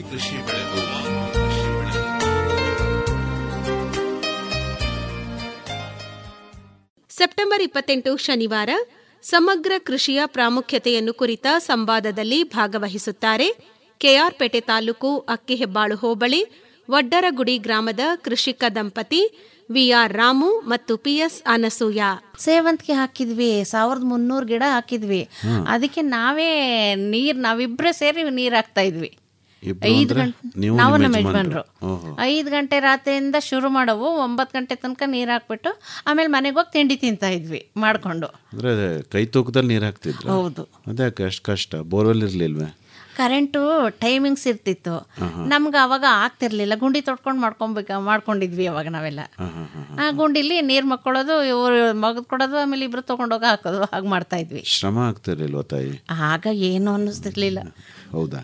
ಸೆಪ್ಟೆಂಬರ್ ಇಪ್ಪತ್ತೆಂಟು ಶನಿವಾರ ಸಮಗ್ರ ಕೃಷಿಯ ಪ್ರಾಮುಖ್ಯತೆಯನ್ನು ಕುರಿತ ಸಂವಾದದಲ್ಲಿ ಭಾಗವಹಿಸುತ್ತಾರೆ ಕೆಆರ್ಪೇಟೆ ತಾಲೂಕು ಅಕ್ಕಿಹೆಬ್ಬಾಳು ಹೋಬಳಿ ವಡ್ಡರಗುಡಿ ಗ್ರಾಮದ ಕೃಷಿಕ ದಂಪತಿ ವಿಆರ್ ರಾಮು ಮತ್ತು ಪಿಎಸ್ ಅನಸೂಯ ಸೇವಂತಿಗೆ ಹಾಕಿದ್ವಿ ಸಾವಿರದ ಮುನ್ನೂರು ಗಿಡ ಹಾಕಿದ್ವಿ ಅದಕ್ಕೆ ನಾವೇ ನೀರ್ ನಾವಿಬ್ರೇ ಸೇರಿ ನೀರ್ ಹಾಕ್ತಾ ಇದ್ವಿ ಇಬ್ರು ಐದು ಅಂದ್ರೆ ಗಂಟೆ ನೀವು ನಾವು ನಿಮ್ಮ ನಮ್ಮ ಯಜಮಾನ್ರು? ಯಜಮಾನ್ರು ಓಹೋ. ಐದು ಗಂಟೆ ರಾತ್ರಿಯಿಂದ ಶುರು ಮಾಡವು ಒಂಬತ್ತು ಗಂಟೆ ತನಕ ನೀರ್ ಹಾಕ್ಬಿಟ್ಟು ಆಮೇಲೆ ಮನೆಗೆ ಹೋಗಿ ತಿಂಡಿ ತಿಂತಾ ಇದ್ವಿ ಮಾಡ್ಕೊಂಡು ಅಂದ್ರೆ ಅದೇ ಕೈ ತೂಕದಲ್ಲಿ ನೀರು ಹಾಕ್ತಿದ್ರು ಹೌದು. ಅದೇ ಅಷ್ಟು ಕಷ್ಟ ಬೋರ್ವೆಲ್ ಇರ್ಲಿಲ್ವೇ ಕರೆಂಟು ಟೈಮಿಂಗ್ಸ್ ಇರ್ತಿತ್ತು ನಮ್ಗೆ ಅವಾಗ ಆಗ್ತಿರ್ಲಿಲ್ಲ ಗುಂಡಿ ತೊಡ್ಕೊಂಡು ಮಾಡ್ಕೊಬೇಕು ಮಾಡ್ಕೊಂಡಿದ್ವಿ ಅವಾಗ ನಾವೆಲ್ಲ ಆ ಗುಂಡಿಲಿ ನೀರು ಮಕ್ಕೊಳ್ಳೋದು ಇವರು ಮಗದ್ ಕೊಡೋದು ಆಮೇಲೆ ಇಬ್ರು ತೊಗೊಂಡೋಗಿ ಹಾಕೋದು ಹಾಗೆ ಮಾಡ್ತಾ ಇದ್ವಿ ಶ್ರಮ ಆಗ್ತಿರ್ಲಿಲ್ವ ತಾಯಿ ಆಗ ಏನು ಅನ್ನಿಸ್ತಿರ್ಲಿಲ್ಲ ಹೌದಾ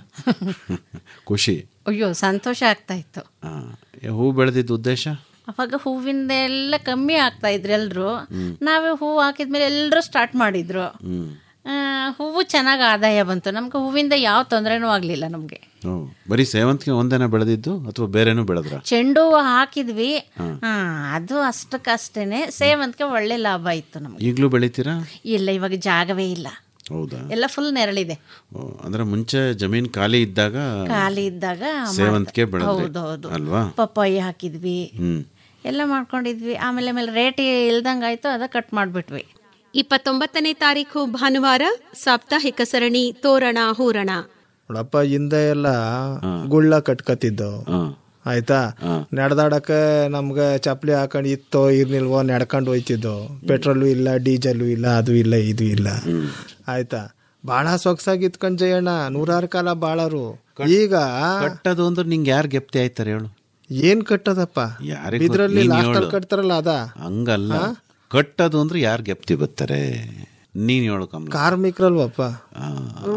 ಖುಷಿ ಅಯ್ಯೋ ಸಂತೋಷ ಆಗ್ತಾ ಇತ್ತು ಹಾ. ಏ, ಹೂ ಬೆಳೆದಿದ್ದ ಉದ್ದೇಶ ಅವಾಗ ಹೂವಿಂದೆಲ್ಲ ಕಮ್ಮಿ ಆಗ್ತಾ ಇದ್ರು ಎಲ್ರು ನಾವೇ ಹೂವು ಹಾಕಿದ್ಮೇಲೆ ಎಲ್ಲರೂ ಸ್ಟಾರ್ಟ್ ಮಾಡಿದ್ರು ಹ್ಮ್ ಆ, ಹೂವು ಚೆನ್ನಾಗಿ ಆದಾಯ ಬಂತು ನಮ್ಗೆ ಹೂವಿಂದ ಯಾವ ತೊಂದರೆನೂ ಆಗಲಿಲ್ಲ ನಮಗೆ ಓ ಬರೀ ಸೇವಂತಿಗೆ ಒಂದೇನ ಬೆಳೆದಿದ್ದು ಅಥವಾ ಬೇರೆನೂ ಬೆಳೆದ್ರ ಚೆಂಡು ಹೂವು ಹಾಕಿದ್ವಿ ಆ, ಅದು ಅಷ್ಟಕ್ಕಷ್ಟೇನೆ ಸೇವಂತಿಗೆ ಒಳ್ಳೆ ಲಾಭ ಇತ್ತು ನಮ್ಗೆ ಈಗಲೂ ಬೆಳಿತೀರಾ ಇಲ್ಲ ಇವಾಗ ಜಾಗವೇ ಇಲ್ಲ ಹೌದಾ ಎಲ್ಲ ಫುಲ್ ನೆರಳಿದೆ ಓ, ಅಂದ್ರೆ ಮುಂಚೆ ಜಮೀನ್ ಖಾಲಿ ಇದ್ದಾಗ ಖಾಲಿ ಇದ್ದಾಗ ಸೇವಂತಿಗೆ ಮಾಡ್ತಾ- ಬೆಳೆದ್ರಿ ಹೌದು ಹೌದು ಅಲ್ವಾ ಪಪ್ಪಾಯಿ ಹಾಕಿದ್ವಿ ಹ್ಮ್ ಎಲ್ಲ ಮಾಡ್ಕೊಂಡಿದ್ವಿ ಆಮೇಲೆ ಆಮೇಲೆ ರೇಟ್ ಇಲ್ದಂಗಾಯ್ತು ಅದ ಕಟ್ ಮಾಡಿಬಿಟ್ವಿ ಇಪ್ಪತ್ತೊಂಬತ್ತನೇ ತಾರೀಖು ಭಾನುವಾರ ಸಾಪ್ತಾಹಿಕ ಸರಣಿ ತೋರಣ ಹೂರಣ ನೋಡಪ್ಪ ಹಿಂದೆ ಎಲ್ಲ ಗುಳ್ಳ ಕಟ್ಕತಿದ್ದು ಆಯ್ತಾ ನಡೆದಾಡಕ್ಕೆ ನಮ್ಗೆ ಚಪ್ಪಲಿ ಹಾಕೊಂಡು ಇತ್ತೋ ಇರ್ನಿಲ್ವೋ ನಡ್ಕೊಂಡು ಹೋಯ್ತಿದ್ದು ಪೆಟ್ರೋಲು ಇಲ್ಲ ಡೀಸೆಲು ಇಲ್ಲ ಅದು ಇಲ್ಲ ಇದು ಇಲ್ಲ ಆಯ್ತಾ ಬಹಳ ಸೊಗಸಾಗಿ ಇತ್ಕೊಂಡ್ ಜಯಣ್ಣ ನೂರಾರು ಕಾಲ ಬಾಳರು ಈಗ ಕಟ್ಟೋದು ಅಂದ್ರೆ ನಿಂಗೆ ಯಾರು ಗೆಪ್ತಿ ಆಯ್ತಾರೆ ಹೇಳು ಏನ್ ಕಟ್ಟದಪ್ಪ ಯಾರಿಗ್ ಇದ್ರಲ್ಲಿ ಗೊತ್ತು? ನೀನ್ ಲಾಸ್ಟ್ ಹೇಳು. ಕಟ್ತಾರಲ್ಲ ಅದ ಹಂಗಲ್ಲ ಕಟ್ಟೋದು ಅಂದ್ರೆ ಯಾರು ಗೆಪ್ತಿ ಬರ್ತಾರೆ ನೀನ್ ಹೇಳು ಕಮಲ ಕಾರ್ಮಿಕರಲ್ವಪ್ಪ ಆ,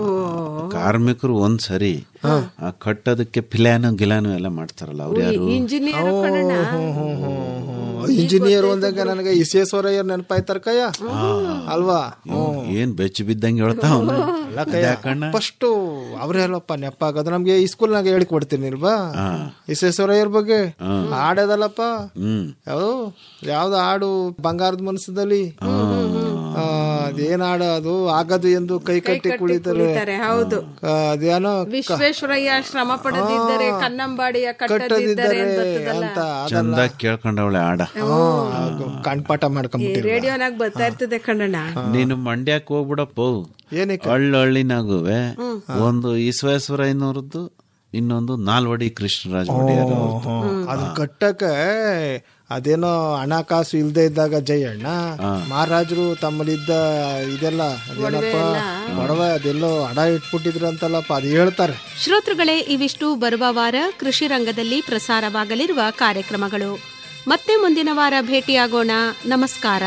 ಕಾರ್ಮಿಕರು ಒಂದ್ ಸರಿ ಆ ಕಟ್ಟೋದಕ್ಕೆ ಪಿಲಾನು ಗಿಲಾನು ಎಲ್ಲ ಮಾಡ್ತಾರಲ್ಲ ಅವ್ರು ಯಾರು ಇಂಜಿನಿಯರ್ ಕಣಣ್ಣ ಇಂಜಿನಿಯರ್ ಒಂದಾಗ ನನಗೆ ವಿಶ್ವೇಶ್ವರಯ್ಯರ್ ನೆನಪಾಯ್ತಾರ ಕಯ್ಯ ಅಲ್ವಾ ಏನ್ ಬೆಚ್ಚ ಬಿದ್ದಂಗೆ ಹೇಳ್ತಾವ ಅಲ್ಲ ಕಯ್ಯ ಫಸ್ಟ್ ಅವ್ರೇ ಅಲ್ಲಪ್ಪ ನೆಪ ಆಗೋದು ನಮ್ಗೆ ಈ ಸ್ಕೂಲ್ನಾಗ ಹೇಳಿ ಕೊಡ್ತೀನಿ ಇಲ್ವಾ ವಿಶ್ವೇಶ್ವರಯ್ಯರ್ ಬಗ್ಗೆ ಹಾಡೋದಲ್ಲಪ್ಪ ಹ್ಮ್ ಯಾವ್ದು ಯಾವ್ದು ಹಾಡು ಬಂಗಾರದ ಮನಸ್ಸದಲ್ಲಿ ಆ, ಅದೇನ್ ಹಾಡು ಅದು ಆಗದು ಎಂದು ಕೈ ಕಟ್ಟಿ ಕುಳಿತಾರೆ ಕುಳಿತಾರೆ, ಹೌದು. ಆ, ಅದೇನೋ ವಿಶ್ವೇಶ್ವರಯ್ಯ ಶ್ರಮ ಪಡೆದಿದ್ದರೆ ಕನ್ನಂಬಾಡಿಯ ಕಟ್ಟದಿದ್ದರೆ ಕಟ್ಟದಿದ್ದಾರೆ ಅಂತ ಬರ್ತದಲ್ಲ. ಅಂತ ಚಂದ ಕೇಳ್ಕೊಂಡವಳೆ ಆಡ ಕಣ್ಪಾಠ ಮಾಡ್ಕೊಂಡ್ಬಿಟ್ಟಿರ ರೇಡಿಯೋನಾಗ ಬರ್ತಾ ಇರ್ತದೆ ಕಣ್ಣಣ್ಣ ನೀನು ಮಂಡ್ಯಕ್ಕೆ ಹೋಗ್ಬಿಡಪ್ಪ ಏನಕ್ಕೆ ಹಳ್ಳಹಳ್ಳಿನಾಗುವೆ ಒಂದು ಈಶ್ವೇಶ್ವರಯ್ಯನವ್ರದ್ದು ಇನ್ನೊಂದು ನಾಲ್ವಡಿ ಕೃಷ್ಣರಾಜ ಒಡೆಯರ್ ಅವ್ರದ್ದು. ಅದು ಕಟ್ಟಕ್ಕೆ ಅದೇನೋ ಹಣಕಾಸು ಇಲ್ದೇ ಇದ್ದಾಗ ಜಯಣ್ಣ ಮಹಾರಾಜರು ತಮ್ಮಲ್ಲಿದ್ದ ಇದೆಲ್ಲ ಅದೇನಪ್ಪ ಒಡವೆ ಅದೆಲ್ಲೋ ಹಣ ಇಟ್ಬಿಟ್ಟಿದ್ರು ಅಂತಲ್ಲಪ್ಪ ಅದು ಹೇಳ್ತಾರೆ ಶ್ರೋತೃಗಳೇ ಇವಿಷ್ಟು ಬರುವ ವಾರ ಕೃಷಿ ರಂಗದಲ್ಲಿ ಪ್ರಸಾರವಾಗಲಿರುವ ಕಾರ್ಯಕ್ರಮಗಳು ಮತ್ತೆ ಮುಂದಿನ ವಾರ ಭೇಟಿಯಾಗೋಣ ನಮಸ್ಕಾರ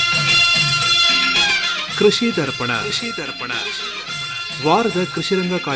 ಕೃಷಿ ದರ್ಪಣ ಕೃಷಿ ದರ್ಪಣ ವಾರದ ಕೃಷಿರಂಗ